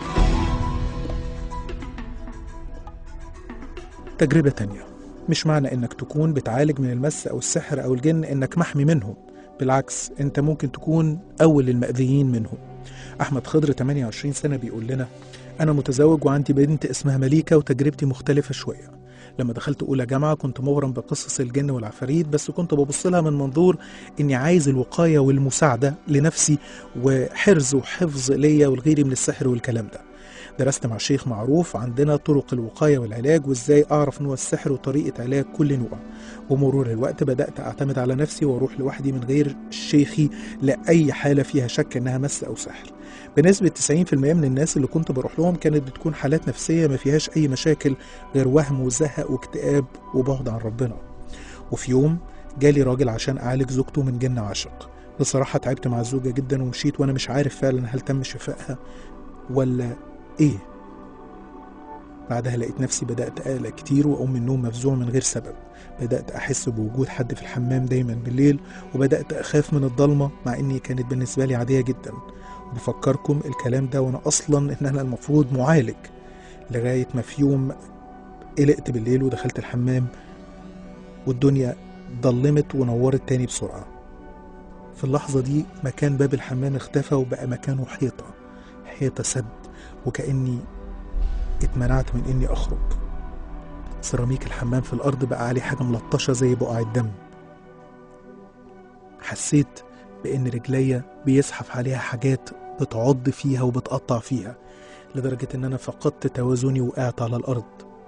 تجربة تانية مش معنى انك تكون بتعالج من المس او السحر او الجن انك محمي منهم بالعكس انت ممكن تكون اول المأذيين منهم احمد خضر 28 سنة بيقول لنا انا متزوج وعندي بنت اسمها مليكة وتجربتي مختلفة شوية لما دخلت اولى جامعة كنت مغرم بقصص الجن والعفاريت بس كنت ببص لها من منظور اني عايز الوقاية والمساعدة لنفسي وحرز وحفظ ليا ولغيري من السحر والكلام ده درست مع شيخ معروف عندنا طرق الوقاية والعلاج وازاي اعرف نوع السحر وطريقة علاج كل نوع ومرور الوقت بدأت اعتمد على نفسي واروح لوحدي من غير شيخي لأي حالة فيها شك انها مس او سحر بنسبة 90% من الناس اللي كنت بروح لهم كانت بتكون حالات نفسية ما فيهاش أي مشاكل غير وهم وزهق واكتئاب وبعد عن ربنا وفي يوم جالي راجل عشان أعالج زوجته من جن عاشق بصراحة تعبت مع الزوجة جدا ومشيت وأنا مش عارف فعلا هل تم شفائها ولا إيه بعدها لقيت نفسي بدأت أقلق كتير وأقوم من النوم مفزوع من غير سبب بدأت أحس بوجود حد في الحمام دايما بالليل وبدأت أخاف من الضلمة مع إني كانت بالنسبة لي عادية جدا بفكركم الكلام ده وأنا أصلا إن أنا المفروض معالج لغاية ما في يوم قلقت بالليل ودخلت الحمام والدنيا ضلمت ونورت تاني بسرعة في اللحظة دي مكان باب الحمام اختفى وبقى مكانه حيطة حيطة سد وكأني اتمنعت من إني أخرج سيراميك الحمام في الأرض بقى عليه حاجة ملطشة زي بقع الدم حسيت بإن رجليا بيزحف عليها حاجات بتعض فيها وبتقطع فيها لدرجة إن أنا فقدت توازني وقعت على الأرض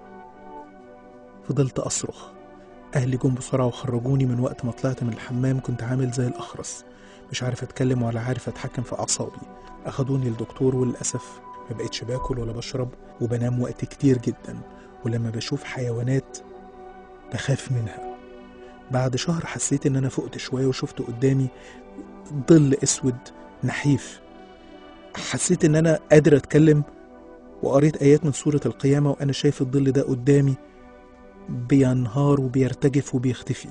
فضلت أصرخ أهلي جم بسرعة وخرجوني من وقت ما طلعت من الحمام كنت عامل زي الأخرس مش عارف أتكلم ولا عارف أتحكم في أعصابي أخدوني للدكتور وللأسف ما بقتش باكل ولا بشرب وبنام وقت كتير جدا ولما بشوف حيوانات بخاف منها بعد شهر حسيت ان انا فقت شويه وشفت قدامي ظل اسود نحيف حسيت ان انا قادر اتكلم وقريت ايات من سوره القيامه وانا شايف الظل ده قدامي بينهار وبيرتجف وبيختفي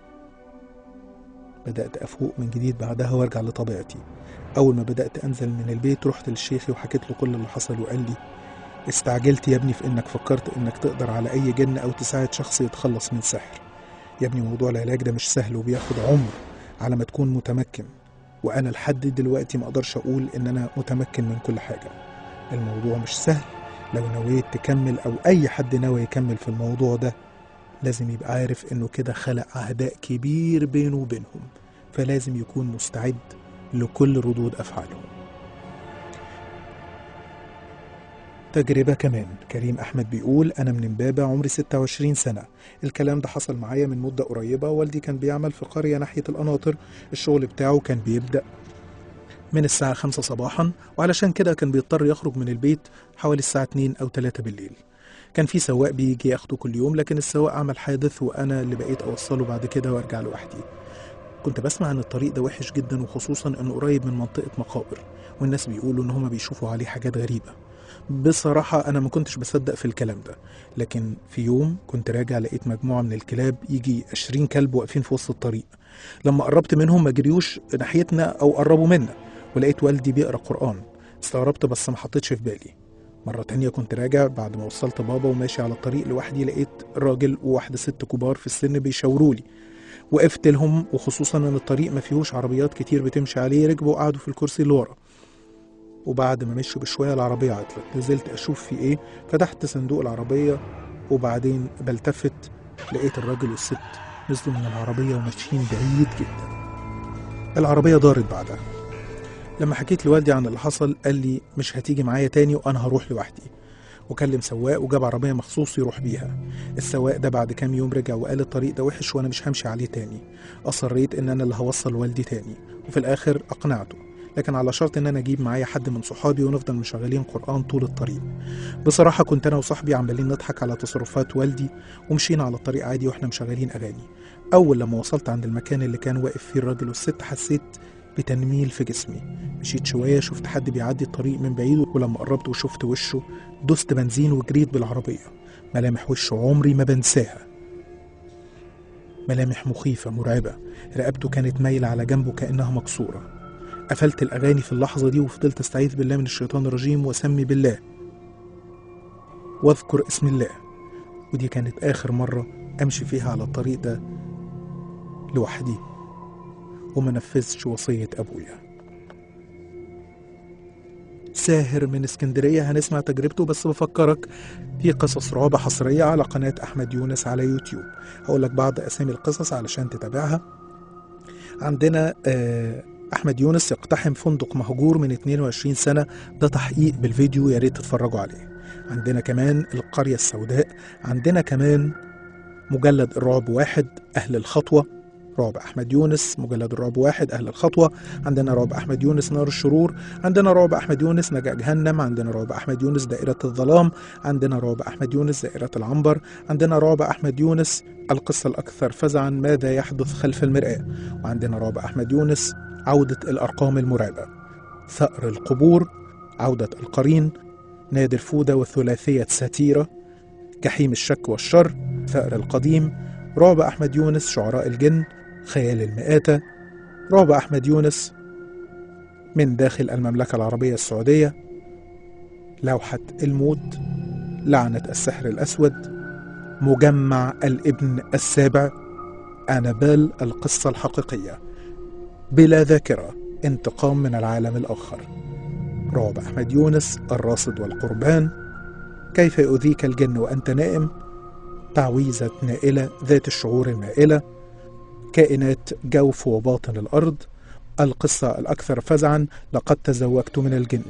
بدأت أفوق من جديد بعدها وأرجع لطبيعتي أول ما بدأت أنزل من البيت رحت للشيخ وحكيت له كل اللي حصل وقال لي استعجلت يا ابني في إنك فكرت إنك تقدر على أي جن أو تساعد شخص يتخلص من سحر يا ابني موضوع العلاج ده مش سهل وبياخد عمر على ما تكون متمكن وأنا لحد دلوقتي ما أقدرش أقول إن أنا متمكن من كل حاجة الموضوع مش سهل لو نويت تكمل أو أي حد ناوي يكمل في الموضوع ده لازم يبقى عارف إنه كده خلق عداء كبير بينه وبينهم فلازم يكون مستعد لكل ردود أفعالهم تجربة كمان كريم أحمد بيقول أنا من إمبابة عمري 26 سنة الكلام ده حصل معايا من مدة قريبة والدي كان بيعمل في قرية ناحية القناطر الشغل بتاعه كان بيبدأ من الساعة 5 صباحا وعلشان كده كان بيضطر يخرج من البيت حوالي الساعة 2 أو 3 بالليل كان في سواق بيجي ياخده كل يوم لكن السواق عمل حادث وأنا اللي بقيت أوصله بعد كده وأرجع لوحدي كنت بسمع ان الطريق ده وحش جدا وخصوصا انه قريب من منطقة مقابر والناس بيقولوا ان هما بيشوفوا عليه حاجات غريبة بصراحة أنا ما كنتش بصدق في الكلام ده لكن في يوم كنت راجع لقيت مجموعة من الكلاب يجي 20 كلب واقفين في وسط الطريق لما قربت منهم ما جريوش ناحيتنا أو قربوا منا ولقيت والدي بيقرأ قرآن استغربت بس ما حطيتش في بالي مرة تانية كنت راجع بعد ما وصلت بابا وماشي على الطريق لوحدي لقيت راجل وواحدة ست كبار في السن بيشاورولي وقفت لهم وخصوصا ان الطريق ما فيهوش عربيات كتير بتمشي عليه ركبوا وقعدوا في الكرسي اللي ورا وبعد ما مشوا بشويه العربيه عطلت نزلت اشوف في ايه فتحت صندوق العربيه وبعدين بلتفت لقيت الراجل والست نزلوا من العربيه وماشيين بعيد جدا العربيه دارت بعدها لما حكيت لوالدي عن اللي حصل قال لي مش هتيجي معايا تاني وانا هروح لوحدي وكلم سواق وجاب عربيه مخصوص يروح بيها السواق ده بعد كام يوم رجع وقال الطريق ده وحش وانا مش همشي عليه تاني اصريت ان انا اللي هوصل والدي تاني وفي الاخر اقنعته لكن على شرط ان انا اجيب معايا حد من صحابي ونفضل مشغلين قران طول الطريق بصراحه كنت انا وصاحبي عمالين نضحك على تصرفات والدي ومشينا على الطريق عادي واحنا مشغلين اغاني اول لما وصلت عند المكان اللي كان واقف فيه الراجل والست حسيت بتنميل في جسمي مشيت شوية شفت حد بيعدي الطريق من بعيد ولما قربت وشفت وشه دوست بنزين وجريت بالعربية ملامح وشه عمري ما بنساها ملامح مخيفة مرعبة رقبته كانت مايلة على جنبه كأنها مكسورة قفلت الأغاني في اللحظة دي وفضلت أستعيذ بالله من الشيطان الرجيم وأسمي بالله واذكر اسم الله ودي كانت آخر مرة أمشي فيها على الطريق ده لوحدي وما نفذش وصية أبويا ساهر من اسكندرية هنسمع تجربته بس بفكرك في قصص رعب حصرية على قناة أحمد يونس على يوتيوب هقول لك بعض أسامي القصص علشان تتابعها عندنا آه، أحمد يونس يقتحم فندق مهجور من 22 سنة ده تحقيق بالفيديو يا ريت تتفرجوا عليه عندنا كمان القرية السوداء عندنا كمان مجلد الرعب واحد أهل الخطوة رعب أحمد يونس مجلد الرعب واحد أهل الخطوة عندنا رعب أحمد يونس نار الشرور عندنا رعب أحمد يونس نجا جهنم عندنا رعب أحمد يونس دائرة الظلام عندنا رعب أحمد يونس دائرة العنبر عندنا رعب أحمد يونس القصة الأكثر فزعا ماذا يحدث خلف المرآة وعندنا رعب أحمد يونس عودة الأرقام المرعبة ثأر القبور عودة القرين نادر فودة وثلاثية ساتيرة جحيم الشك والشر ثأر القديم رعب أحمد يونس شعراء الجن خيال المئاتة رعب أحمد يونس من داخل المملكة العربية السعودية لوحة الموت لعنة السحر الأسود مجمع الابن السابع أنابال القصة الحقيقية بلا ذاكرة انتقام من العالم الآخر رعب أحمد يونس الراصد والقربان كيف يؤذيك الجن وأنت نائم تعويذة نائلة ذات الشعور المائلة كائنات جوف وباطن الأرض القصة الأكثر فزعا لقد تزوجت من الجن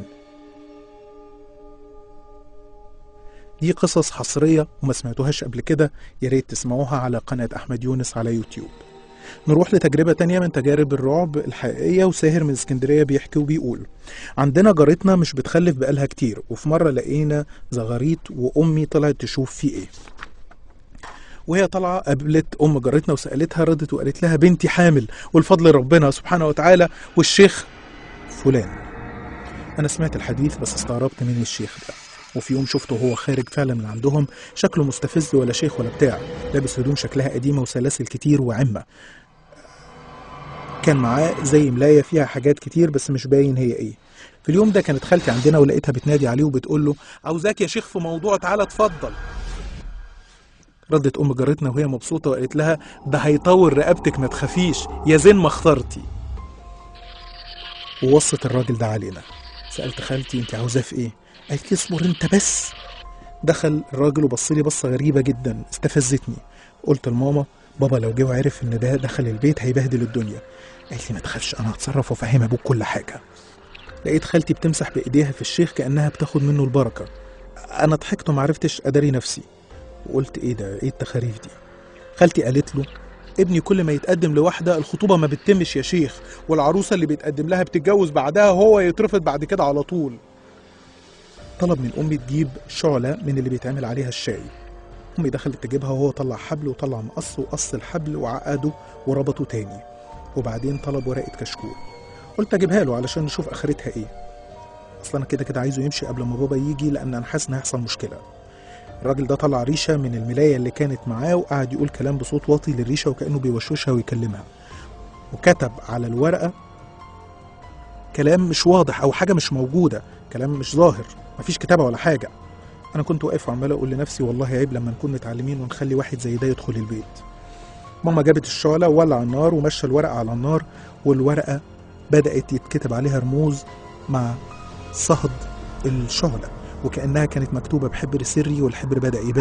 دي قصص حصرية وما سمعتوهاش قبل كده يا ريت تسمعوها على قناة أحمد يونس على يوتيوب نروح لتجربة تانية من تجارب الرعب الحقيقية وساهر من اسكندرية بيحكي وبيقول عندنا جارتنا مش بتخلف بقالها كتير وفي مرة لقينا زغاريت وأمي طلعت تشوف في إيه وهي طالعة قابلت أم جارتنا وسألتها ردت وقالت لها بنتي حامل والفضل ربنا سبحانه وتعالى والشيخ فلان أنا سمعت الحديث بس استغربت من الشيخ ده وفي يوم شفته وهو خارج فعلا من عندهم شكله مستفز ولا شيخ ولا بتاع لابس هدوم شكلها قديمة وسلاسل كتير وعمة كان معاه زي ملاية فيها حاجات كتير بس مش باين هي ايه في اليوم ده كانت خالتي عندنا ولقيتها بتنادي عليه وبتقول له عاوزاك يا شيخ في موضوع تعالى اتفضل ردت ام جارتنا وهي مبسوطه وقالت لها ده هيطول رقبتك ما تخافيش يا زين ما اخترتي ووصت الراجل ده علينا سالت خالتي انت عاوزاه في ايه قالت لي اصبر انت بس دخل الراجل وبص لي بصه غريبه جدا استفزتني قلت لماما بابا لو جه وعرف ان ده دخل البيت هيبهدل الدنيا قالت لي ما تخافش انا هتصرف وافهم ابوك كل حاجه لقيت خالتي بتمسح بايديها في الشيخ كانها بتاخد منه البركه انا ضحكت وما عرفتش اداري نفسي وقلت ايه ده ايه التخاريف دي خالتي قالت له ابني كل ما يتقدم لواحدة الخطوبة ما بتتمش يا شيخ والعروسة اللي بيتقدم لها بتتجوز بعدها هو يترفض بعد كده على طول طلب من أمي تجيب شعلة من اللي بيتعمل عليها الشاي أمي دخلت تجيبها وهو طلع حبل وطلع مقص وقص الحبل وعقده وربطه تاني وبعدين طلب ورقة كشكول قلت أجيبها له علشان نشوف آخرتها إيه أصلا أنا كده كده عايزه يمشي قبل ما بابا يجي لأن أنا حاسس إن هيحصل مشكلة الراجل ده طلع ريشة من الملاية اللي كانت معاه وقعد يقول كلام بصوت واطي للريشة وكأنه بيوشوشها ويكلمها وكتب على الورقة كلام مش واضح أو حاجة مش موجودة كلام مش ظاهر مفيش كتابة ولا حاجة أنا كنت واقف وعمال أقول لنفسي والله عيب لما نكون متعلمين ونخلي واحد زي ده يدخل البيت ماما جابت الشعلة وولع النار ومشى الورقة على النار والورقة بدأت يتكتب عليها رموز مع صهد الشعلة وكأنها كانت مكتوبة بحبر سري والحبر بدأ يبان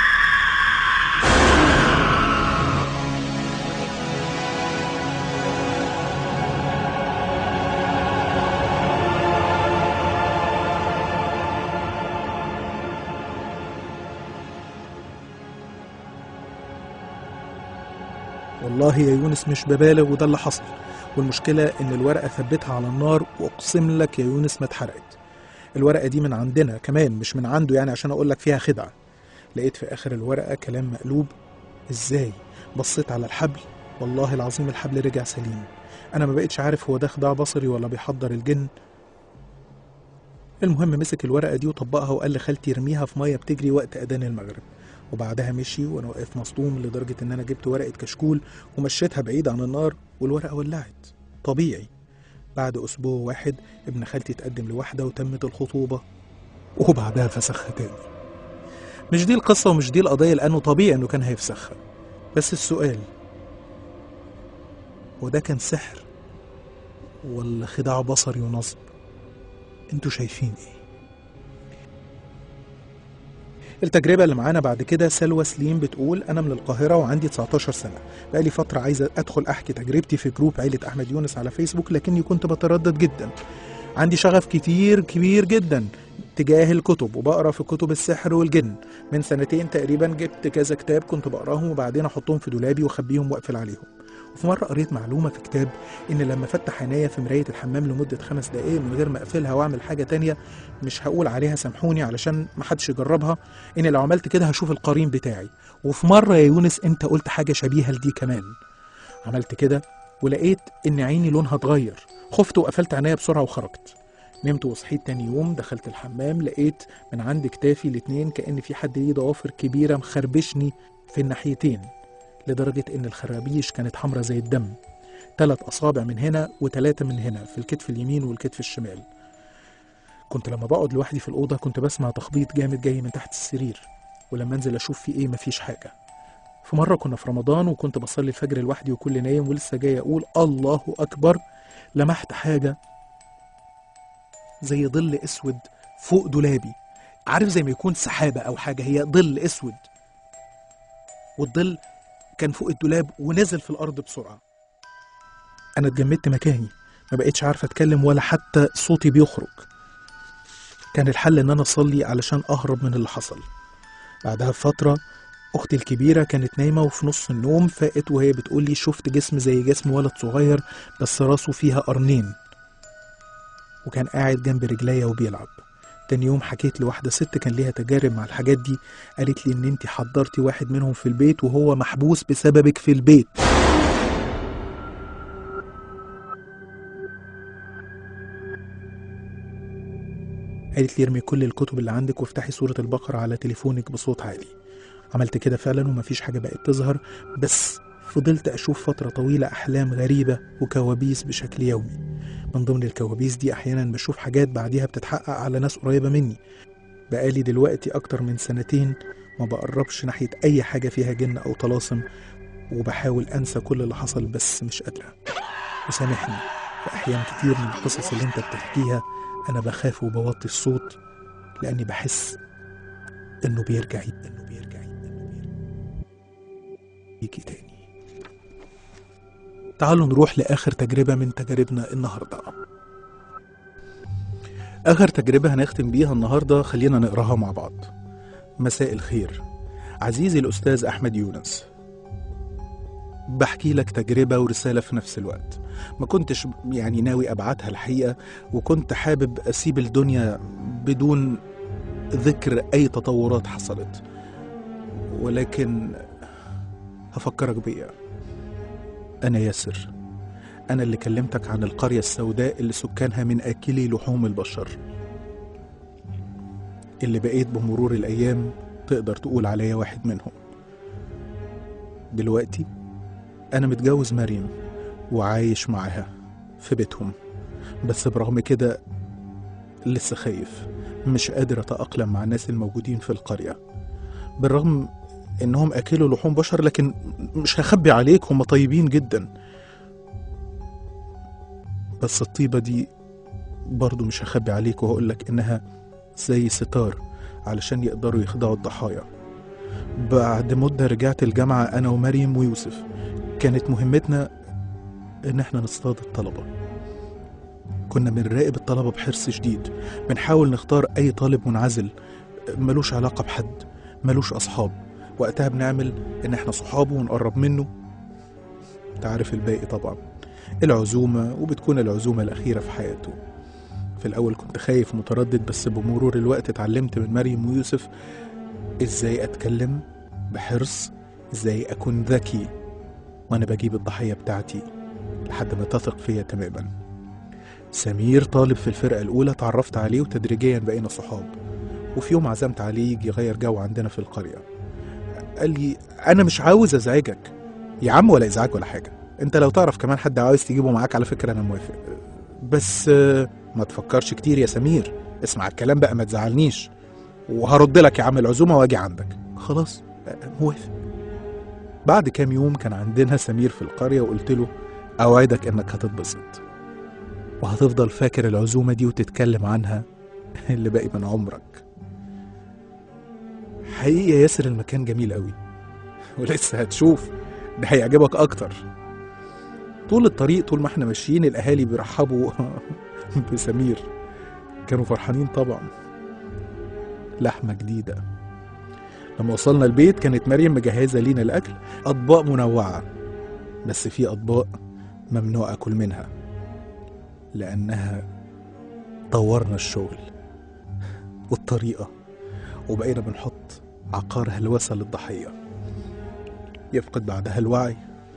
والله يا يونس مش ببالغ وده اللي حصل والمشكلة إن الورقة ثبتها على النار وأقسم لك يا يونس ما اتحرقت الورقة دي من عندنا كمان مش من عنده يعني عشان أقول لك فيها خدعة لقيت في آخر الورقة كلام مقلوب إزاي بصيت على الحبل والله العظيم الحبل رجع سليم أنا ما بقتش عارف هو ده خداع بصري ولا بيحضر الجن المهم مسك الورقة دي وطبقها وقال لخالتي ارميها في مية بتجري وقت أذان المغرب وبعدها مشي وانا واقف مصدوم لدرجة ان انا جبت ورقة كشكول ومشيتها بعيد عن النار والورقة ولعت طبيعي بعد اسبوع واحد ابن خالتي اتقدم لواحدة وتمت الخطوبة وبعدها فسخها تاني مش دي القصة ومش دي القضية لأنه طبيعي إنه كان هيفسخها بس السؤال وده كان سحر ولا خداع بصري ونصب انتوا شايفين ايه التجربة اللي معانا بعد كده سلوى سليم بتقول أنا من القاهرة وعندي 19 سنة بقالي فترة عايزة أدخل أحكي تجربتي في جروب عيلة أحمد يونس على فيسبوك لكني كنت بتردد جدا عندي شغف كتير كبير جدا تجاه الكتب وبقرا في كتب السحر والجن من سنتين تقريبا جبت كذا كتاب كنت بقراهم وبعدين احطهم في دولابي واخبيهم واقفل عليهم وفي مره قريت معلومه في كتاب ان لما افتح عينيا في مرايه الحمام لمده خمس دقائق من غير ما اقفلها واعمل حاجه تانية مش هقول عليها سامحوني علشان محدش يجربها ان لو عملت كده هشوف القرين بتاعي وفي مره يا يونس انت قلت حاجه شبيهه لدي كمان عملت كده ولقيت ان عيني لونها اتغير خفت وقفلت عينيا بسرعه وخرجت نمت وصحيت تاني يوم دخلت الحمام لقيت من عند كتافي الاتنين كأن في حد ليه ضوافر كبيرة مخربشني في الناحيتين لدرجة إن الخرابيش كانت حمرة زي الدم تلات أصابع من هنا وتلاتة من هنا في الكتف اليمين والكتف الشمال كنت لما بقعد لوحدي في الأوضة كنت بسمع تخبيط جامد جاي من تحت السرير ولما انزل اشوف في ايه مفيش حاجة في مرة كنا في رمضان وكنت بصلي الفجر لوحدي وكل نايم ولسه جاي اقول الله اكبر لمحت حاجة زي ظل اسود فوق دولابي عارف زي ما يكون سحابة او حاجة هي ظل اسود والظل كان فوق الدولاب ونزل في الارض بسرعة انا اتجمدت مكاني ما بقتش عارفة اتكلم ولا حتى صوتي بيخرج كان الحل ان انا اصلي علشان اهرب من اللي حصل بعدها بفترة اختي الكبيرة كانت نايمة وفي نص النوم فاقت وهي بتقول لي شفت جسم زي جسم ولد صغير بس راسه فيها قرنين وكان قاعد جنب رجليا وبيلعب تاني يوم حكيت لواحدة ست كان ليها تجارب مع الحاجات دي قالت لي ان انت حضرتي واحد منهم في البيت وهو محبوس بسببك في البيت قالت لي ارمي كل الكتب اللي عندك وافتحي سورة البقرة على تليفونك بصوت عالي عملت كده فعلا ومفيش حاجة بقت تظهر بس فضلت أشوف فترة طويلة أحلام غريبة وكوابيس بشكل يومي من ضمن الكوابيس دي أحيانا بشوف حاجات بعديها بتتحقق على ناس قريبة مني بقالي دلوقتي أكتر من سنتين ما بقربش ناحية أي حاجة فيها جن أو طلاسم وبحاول أنسى كل اللي حصل بس مش قادرة وسامحني في أحيان كتير من القصص اللي أنت بتحكيها أنا بخاف وبوطي الصوت لأني بحس إنه بيرجع إنه بيرجع إنه بيرجع يجي تاني تعالوا نروح لآخر تجربة من تجاربنا النهاردة آخر تجربة هنختم بيها النهاردة خلينا نقراها مع بعض مساء الخير عزيزي الأستاذ أحمد يونس بحكي لك تجربة ورسالة في نفس الوقت ما كنتش يعني ناوي أبعتها الحقيقة وكنت حابب أسيب الدنيا بدون ذكر أي تطورات حصلت ولكن هفكرك بيها أنا ياسر أنا اللي كلمتك عن القرية السوداء اللي سكانها من آكلي لحوم البشر اللي بقيت بمرور الأيام تقدر تقول عليا واحد منهم دلوقتي أنا متجوز مريم وعايش معاها في بيتهم بس برغم كده لسه خايف مش قادر أتأقلم مع الناس الموجودين في القرية بالرغم إنهم أكلوا لحوم بشر لكن مش هخبي عليك هم طيبين جدا بس الطيبة دي برضو مش هخبي عليك وهقول لك إنها زي ستار علشان يقدروا يخدعوا الضحايا بعد مدة رجعت الجامعة أنا ومريم ويوسف كانت مهمتنا إن إحنا نصطاد الطلبة كنا بنراقب الطلبة بحرص شديد بنحاول نختار أي طالب منعزل ملوش علاقة بحد ملوش أصحاب وقتها بنعمل إن إحنا صحابه ونقرب منه تعرف الباقي طبعا العزومة وبتكون العزومة الأخيرة في حياته في الأول كنت خايف متردد بس بمرور الوقت اتعلمت من مريم ويوسف إزاي أتكلم بحرص إزاي أكون ذكي وأنا بجيب الضحية بتاعتي لحد ما تثق فيا تماما سمير طالب في الفرقة الأولى اتعرفت عليه وتدريجيا بقينا صحاب وفي يوم عزمت عليه يجي يغير جو عندنا في القرية قال لي أنا مش عاوز أزعجك يا عم ولا إزعاج ولا حاجة أنت لو تعرف كمان حد عاوز تجيبه معاك على فكرة أنا موافق بس آه، ما تفكرش كتير يا سمير اسمع الكلام بقى ما تزعلنيش وهرد لك يا عم العزومة واجي عندك خلاص آه، موافق بعد كام يوم كان عندنا سمير في القرية وقلت له أوعدك إنك هتتبسط وهتفضل فاكر العزومة دي وتتكلم عنها اللي باقي من عمرك حقيقي يا ياسر المكان جميل قوي ولسه هتشوف ده هيعجبك أكتر طول الطريق طول ما احنا ماشيين الأهالي بيرحبوا بسمير كانوا فرحانين طبعا لحمة جديدة لما وصلنا البيت كانت مريم مجهزة لينا الأكل أطباق منوعة بس في أطباق ممنوع أكل منها لأنها طورنا الشغل والطريقة وبقينا بنحط عقار هلوسة للضحية يفقد بعدها الوعي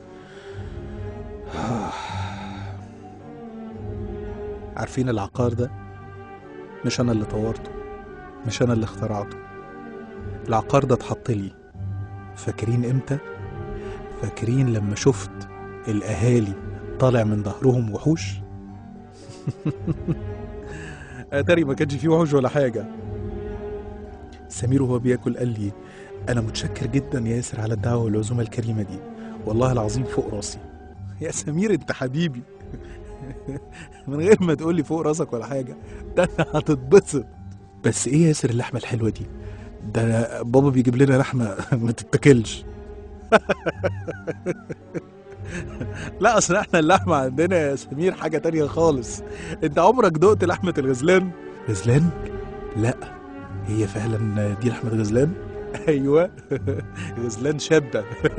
عارفين العقار ده مش أنا اللي طورته مش أنا اللي اخترعته العقار ده اتحط لي فاكرين امتى؟ فاكرين لما شفت الأهالي طالع من ظهرهم وحوش؟ اتاري ما كانش فيه وحوش ولا حاجة سمير وهو بياكل قال لي أنا متشكر جدا يا ياسر على الدعوة والعزومة الكريمة دي والله العظيم فوق راسي يا سمير انت حبيبي من غير ما تقول لي فوق راسك ولا حاجة ده انت هتتبسط بس ايه يا ياسر اللحمة الحلوة دي ده بابا بيجيب لنا لحمة ما تتاكلش لا اصل احنا اللحمة عندنا يا سمير حاجة تانية خالص انت عمرك دقت لحمة الغزلان غزلان لا هي فعلا دي لحمة غزلان ايوه غزلان شابة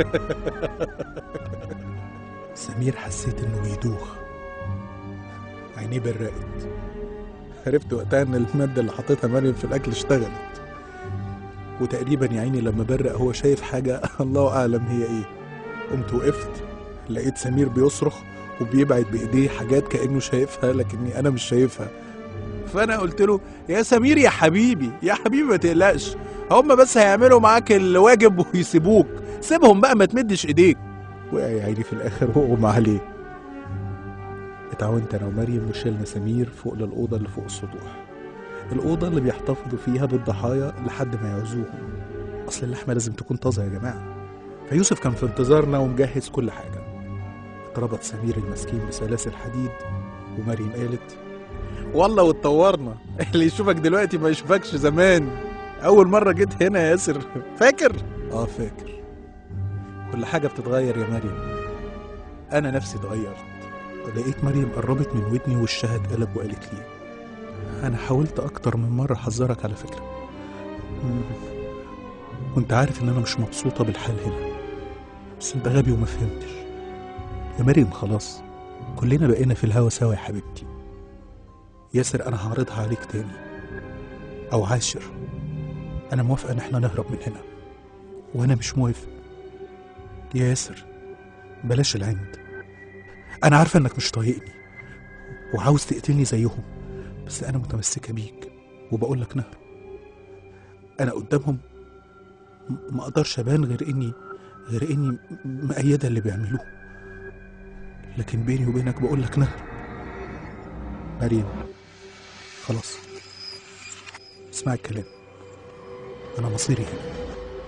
سمير حسيت انه بيدوخ عينيه برقت عرفت وقتها ان المادة اللي حطيتها مريم في الاكل اشتغلت وتقريبا يا عيني لما برق هو شايف حاجة الله اعلم هي ايه قمت وقفت لقيت سمير بيصرخ وبيبعد بايديه حاجات كانه شايفها لكني انا مش شايفها فانا قلت له يا سمير يا حبيبي يا حبيبي ما تقلقش هم بس هيعملوا معاك الواجب ويسيبوك سيبهم بقى ما تمدش ايديك وقع يا عيني في الاخر واغمى عليه اتعاونت انا ومريم وشلنا سمير فوق للاوضه اللي فوق السطوح الاوضه اللي بيحتفظوا فيها بالضحايا لحد ما يعزوهم اصل اللحمه لازم تكون طازه يا جماعه فيوسف كان في انتظارنا ومجهز كل حاجه اتربط سمير المسكين بسلاسل حديد ومريم قالت والله واتطورنا اللي يشوفك دلوقتي ما يشوفكش زمان اول مره جيت هنا يا ياسر فاكر اه فاكر كل حاجه بتتغير يا مريم انا نفسي اتغيرت لقيت مريم قربت من ودني وشها اتقلب وقالت لي انا حاولت اكتر من مره احذرك على فكره مم. وانت عارف ان انا مش مبسوطه بالحال هنا بس انت غبي وما فهمتش يا مريم خلاص كلنا بقينا في الهوا سوا يا حبيبتي ياسر انا هعرضها عليك تاني او عاشر انا موافقه ان احنا نهرب من هنا وانا مش موافق يا ياسر بلاش العند انا عارفه انك مش طايقني وعاوز تقتلني زيهم بس انا متمسكه بيك وبقول لك نهر انا قدامهم م- ما اقدرش ابان غير اني غير اني م- مأيده اللي بيعملوه لكن بيني وبينك بقول لك نهر مريم خلاص اسمع الكلام انا مصيري هنا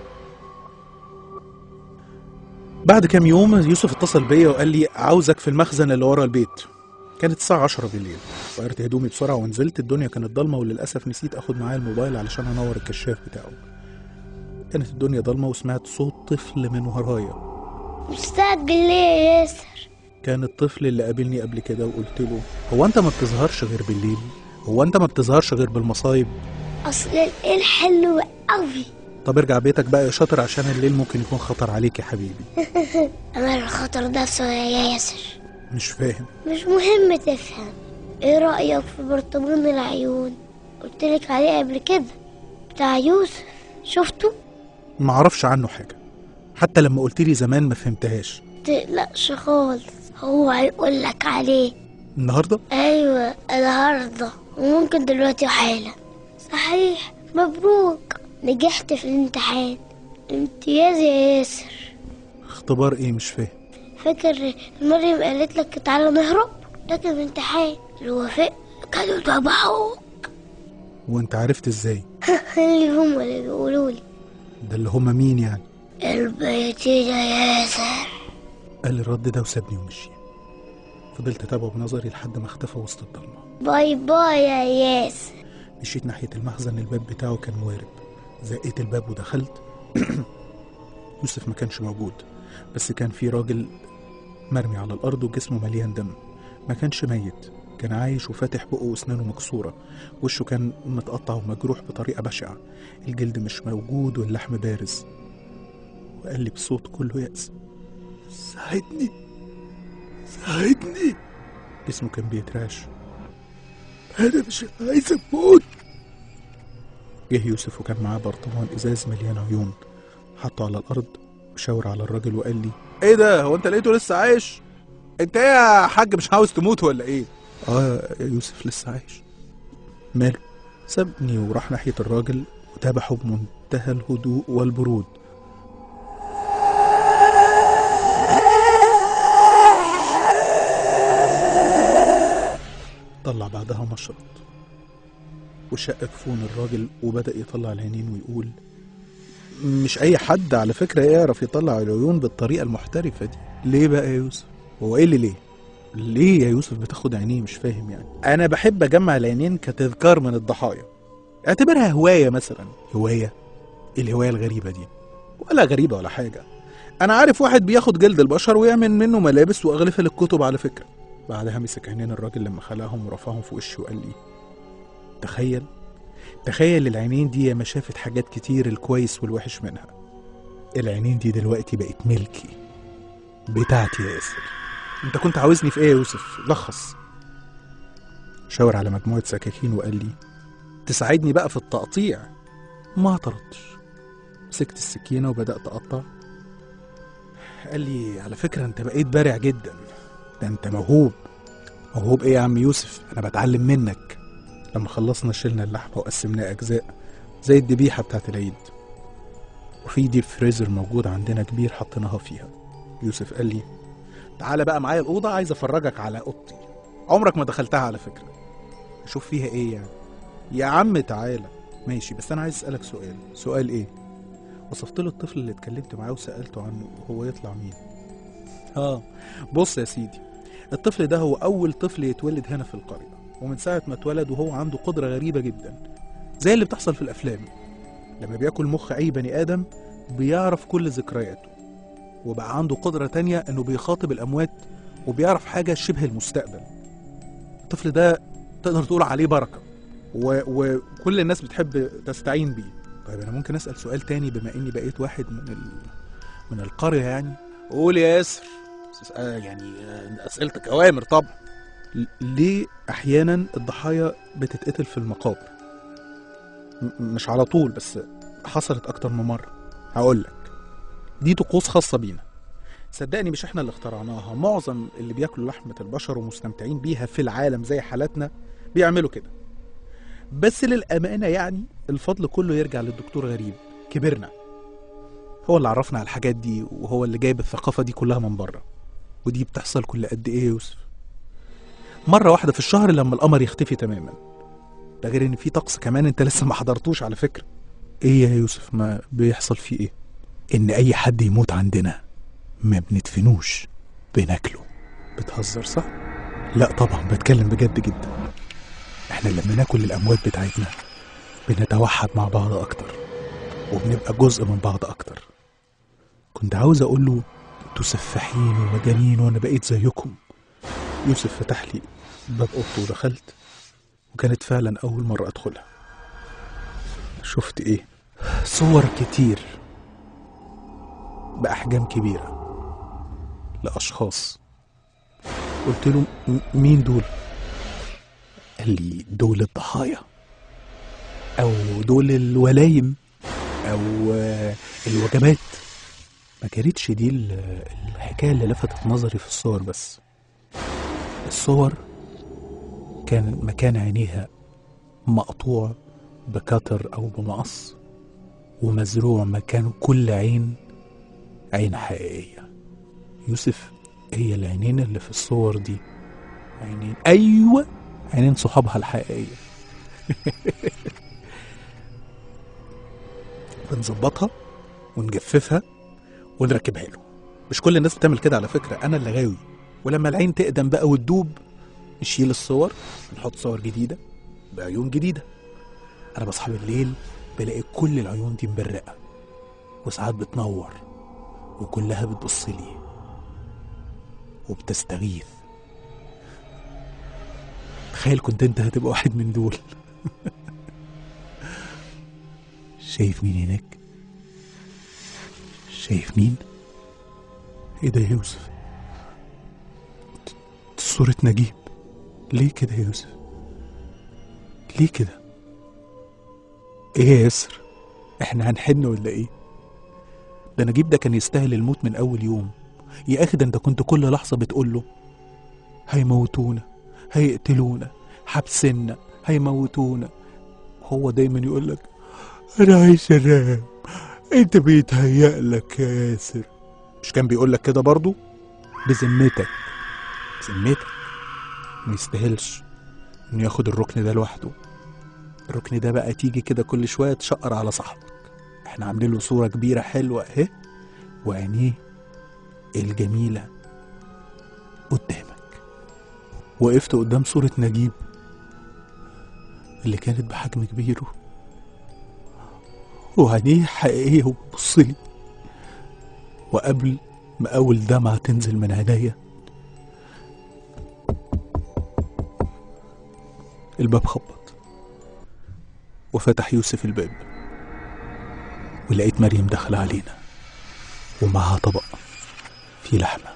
بعد كام يوم يوسف اتصل بيا وقال لي عاوزك في المخزن اللي ورا البيت كانت الساعة 10 بالليل غيرت هدومي بسرعة ونزلت الدنيا كانت ضلمة وللأسف نسيت أخد معايا الموبايل علشان أنور الكشاف بتاعه كانت الدنيا ضلمة وسمعت صوت طفل من ورايا مستعجل ليه يا ياسر كان الطفل اللي قابلني قبل كده وقلت له هو أنت ما بتظهرش غير بالليل هو أنت ما بتظهرش غير بالمصايب اصل الليل حلو قوي طب ارجع بيتك بقى يا شاطر عشان الليل ممكن يكون خطر عليك يا حبيبي انا الخطر ده يا ياسر مش فاهم مش مهم تفهم ايه رأيك في برطمان العيون قلتلك عليه قبل كده بتاع يوسف شفته معرفش عنه حاجة حتى لما قلت لي زمان ما فهمتهاش تقلقش خالص هو هيقولك عليه النهاردة ايوه النهارده وممكن دلوقتي حالا صحيح مبروك نجحت في الامتحان امتياز يا ياسر اختبار ايه مش فاهم فاكر مريم قالت لك تعالى نهرب ده كان امتحان لو وافق كانوا ذبحوك وانت عرفت ازاي اللي هم اللي بيقولوا لي ده اللي هما مين يعني البيتي يا ياسر قال لي الرد ده وسابني ومشي فضلت اتابعه بنظري لحد ما اختفى وسط الضلمه باي باي يا ياسر مشيت ناحيه المخزن الباب بتاعه كان موارب زقيت الباب ودخلت يوسف ما كانش موجود بس كان في راجل مرمي على الارض وجسمه مليان دم ما كانش ميت كان عايش وفاتح بقه واسنانه مكسوره وشه كان متقطع ومجروح بطريقه بشعه الجلد مش موجود واللحم بارز وقال لي بصوت كله يأس ساعدني ساعدني جسمه كان بيتراش أنا مش عايز أموت جه يوسف وكان معاه برطمان إزاز مليان عيون حطه على الأرض وشاور على الراجل وقال لي إيه ده هو أنت لقيته لسه عايش؟ أنت إيه يا حاج مش عاوز تموت ولا إيه؟ آه يا يوسف لسه عايش ماله؟ سابني وراح ناحية الراجل وتابعه بمنتهى الهدوء والبرود طلع بعدها مشرط وشق جفون الراجل وبدأ يطلع العينين ويقول مش أي حد على فكرة يعرف يطلع العيون بالطريقة المحترفة دي ليه بقى يا يوسف؟ هو إيه اللي ليه؟ ليه يا يوسف بتاخد عينيه مش فاهم يعني أنا بحب أجمع العينين كتذكار من الضحايا اعتبرها هواية مثلا هواية؟ إيه الهواية الغريبة دي؟ ولا غريبة ولا حاجة أنا عارف واحد بياخد جلد البشر ويعمل منه ملابس وأغلفة للكتب على فكرة بعدها مسك عينين الراجل لما خلاهم ورفعهم في وشي وقال لي تخيل تخيل العينين دي ما شافت حاجات كتير الكويس والوحش منها العينين دي دلوقتي بقت ملكي بتاعتي يا ياسر انت كنت عاوزني في ايه يا يوسف لخص شاور على مجموعة سكاكين وقال لي تساعدني بقى في التقطيع ما اعترضتش مسكت السكينة وبدأت أقطع قال لي على فكرة انت بقيت بارع جدا ده انت موهوب موهوب ايه يا عم يوسف انا بتعلم منك لما خلصنا شلنا اللحمة وقسمناه أجزاء زي الذبيحة بتاعت العيد وفي ديب فريزر موجود عندنا كبير حطيناها فيها يوسف قال لي تعالى بقى معايا الأوضة عايز أفرجك على أوضتي عمرك ما دخلتها على فكرة شوف فيها إيه يعني يا عم تعالى ماشي بس أنا عايز أسألك سؤال سؤال إيه وصفت له الطفل اللي اتكلمت معاه وسألته عنه هو يطلع مين اه بص يا سيدي الطفل ده هو أول طفل يتولد هنا في القرية ومن ساعة ما اتولد وهو عنده قدرة غريبة جدا زي اللي بتحصل في الأفلام لما بياكل مخ أي بني آدم بيعرف كل ذكرياته وبقى عنده قدرة تانية إنه بيخاطب الأموات وبيعرف حاجة شبه المستقبل الطفل ده تقدر تقول عليه بركة و... وكل الناس بتحب تستعين بيه طيب أنا ممكن أسأل سؤال تاني بما إني بقيت واحد من ال... من القرية يعني قول يا ياسر آه يعني آه، أسئلتك أوامر طبعا ل- ليه احيانا الضحايا بتتقتل في المقابر م- مش على طول بس حصلت اكتر من مره هقول لك دي طقوس خاصه بينا صدقني مش احنا اللي اخترعناها معظم اللي بياكلوا لحمة البشر ومستمتعين بيها في العالم زي حالاتنا بيعملوا كده بس للأمانة يعني الفضل كله يرجع للدكتور غريب كبرنا هو اللي عرفنا على الحاجات دي وهو اللي جايب الثقافة دي كلها من بره ودي بتحصل كل قد ايه يا يوسف مرة واحدة في الشهر لما القمر يختفي تماما ده غير ان في طقس كمان انت لسه ما حضرتوش على فكرة ايه يا يوسف ما بيحصل فيه ايه ان اي حد يموت عندنا ما بندفنوش بناكله بتهزر صح لا طبعا بتكلم بجد جدا احنا لما ناكل الاموات بتاعتنا بنتوحد مع بعض اكتر وبنبقى جزء من بعض اكتر كنت عاوز اقول له انتوا سفاحين ومجانين وانا بقيت زيكم يوسف فتح لي باب اوضته ودخلت وكانت فعلا اول مره ادخلها شفت ايه صور كتير باحجام كبيره لاشخاص قلت له "م- مين دول قال لي دول الضحايا او دول الولايم او آه، الوجبات ما كانتش دي ال- الحكايه اللي لفتت نظري في الصور بس الصور كان مكان عينيها مقطوع بكتر او بمقص ومزروع مكان كل عين عين حقيقيه يوسف هي العينين اللي في الصور دي عينين ايوه عينين صحابها الحقيقيه بنظبطها ونجففها ونركبها له مش كل الناس بتعمل كده على فكره انا اللي غاوي ولما العين تقدم بقى وتدوب نشيل الصور نحط صور جديده بعيون جديده انا بصحى بالليل بلاقي كل العيون دي مبرقه وساعات بتنور وكلها بتبص لي وبتستغيث تخيل كنت انت هتبقى واحد من دول شايف مين هناك شايف مين ايه ده يا يوسف ت- صورة نجيب ليه كده يا يوسف ليه كده ايه يا ياسر احنا هنحن ولا ايه ده نجيب ده كان يستاهل الموت من اول يوم يا اخي ده انت كنت كل لحظة بتقول له هيموتونا هيقتلونا حبسنا هيموتونا هو دايما يقول لك انا عايز انام انت بيتهيأ لك يا ياسر مش كان بيقول لك كده برضو بذمتك بذمتك ما يستاهلش انه ياخد الركن ده لوحده الركن ده بقى تيجي كده كل شويه تشقر على صاحبك احنا عاملين له صوره كبيره حلوه اهي وعينيه الجميله قدامك وقفت قدام صوره نجيب اللي كانت بحجم كبير وعينيه حقيقيه وبتبص لي وقبل ما أول دمعة تنزل من عينيا الباب خبط وفتح يوسف الباب ولقيت مريم داخلة علينا ومعها طبق فيه لحمة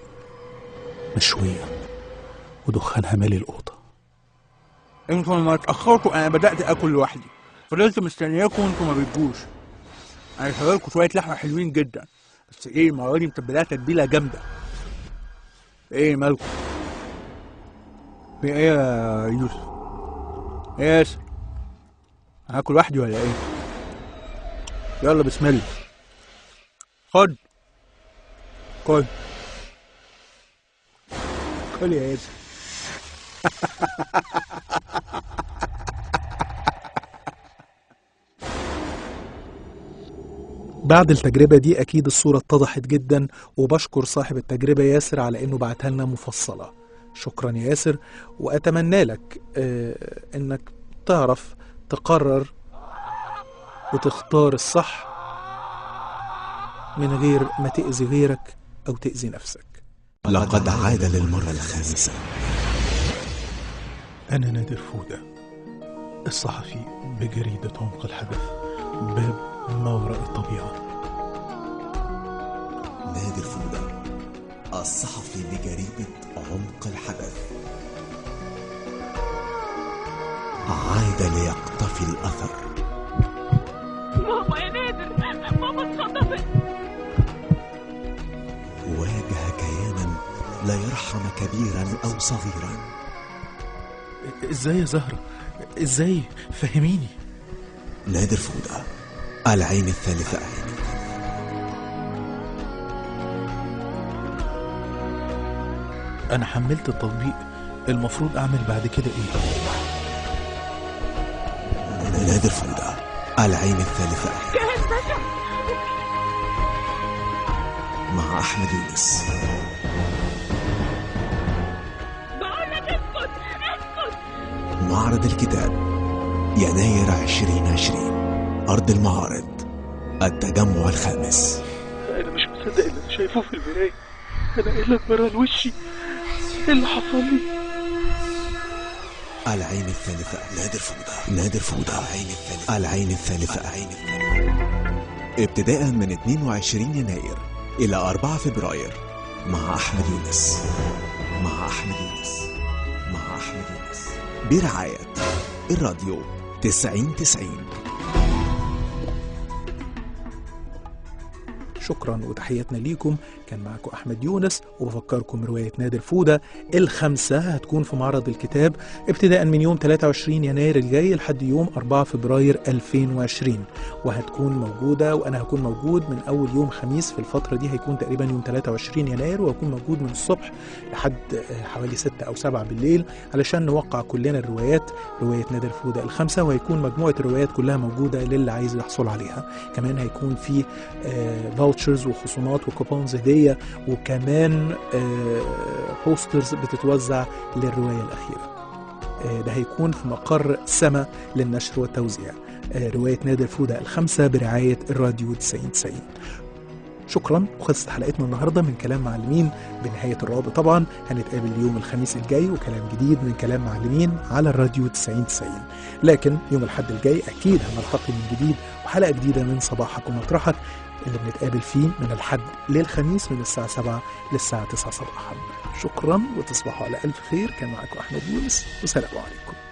مشوية ودخانها مالي الأوضة انتوا لما اتأخرتوا انا بدأت اكل لوحدي فضلت مستنياكم وانتوا ما بتجوش انا شغالكوا شوية لحمة حلوين جدا بس ايه المرة دي متبلها تتبيلة جامدة ايه مالكم في ايه يا يوسف ايه يا ياسر هاكل لوحدي ولا ايه يلا بسم الله خد كل كل يا ياسر بعد التجربة دي أكيد الصورة اتضحت جدا وبشكر صاحب التجربة ياسر على إنه بعتها لنا مفصلة شكرا يا ياسر وأتمنى لك آه إنك تعرف تقرر وتختار الصح من غير ما تأذي غيرك أو تأذي نفسك لقد عاد للمرة الخامسة أنا نادر فودة الصحفي بجريدة عمق الحدث باب ما وراء الطبيعة نادر فودة الصحفي بجريدة عمق الحدث عاد ليقتفي الأثر ماما يا نادر ماما اتخطفت لا يرحم كبيرا أو صغيرا ازاي يا زهرة ازاي فهميني نادر فودة العين الثالثة انا حملت التطبيق المفروض اعمل بعد كده ايه نادر فودة العين الثالثة جاهز باشا مع أحمد يونس بقول لك اسكت اسكت معرض الكتاب يناير 2020 أرض المعارض التجمع الخامس انا مش مصدق اللي انا شايفه في المرايه انا ايه اللي اتمرن وشي ايه اللي حصل لي العين الثالثة نادر فودة نادر فودة العين الثالثة العين الثالثة العين الثالثة ابتداء من 22 يناير إلى 4 فبراير مع أحمد يونس مع أحمد يونس مع أحمد يونس برعاية الراديو 90 90 شكرا وتحياتنا ليكم كان معكم احمد يونس وبفكركم روايه نادر فوده الخمسه هتكون في معرض الكتاب ابتداء من يوم 23 يناير الجاي لحد يوم 4 فبراير 2020 وهتكون موجوده وانا هكون موجود من اول يوم خميس في الفتره دي هيكون تقريبا يوم 23 يناير وهكون موجود من الصبح لحد آه، حوالي 6 او 7 بالليل علشان نوقع كلنا الروايات روايه نادر فوده الخمسه وهيكون مجموعه الروايات كلها موجوده للي عايز يحصل عليها كمان هيكون في فاوتشرز وخصومات وكوبونز هديه وكمان بوسترز بتتوزع للروايه الاخيره آه، ده هيكون في مقر سما للنشر والتوزيع آه، روايه نادر فوده الخمسه برعايه الراديو 90 90 شكرا وخلصت حلقتنا النهارده من كلام معلمين بنهايه الرعب طبعا هنتقابل يوم الخميس الجاي وكلام جديد من كلام معلمين على الراديو 90 90 لكن يوم الاحد الجاي اكيد هنلتقي من جديد وحلقه جديده من صباحك ومطرحك اللي بنتقابل فيه من الحد للخميس من الساعه 7 للساعه 9 صباحا شكرا وتصبحوا على الف خير كان معكم احمد يونس والسلام عليكم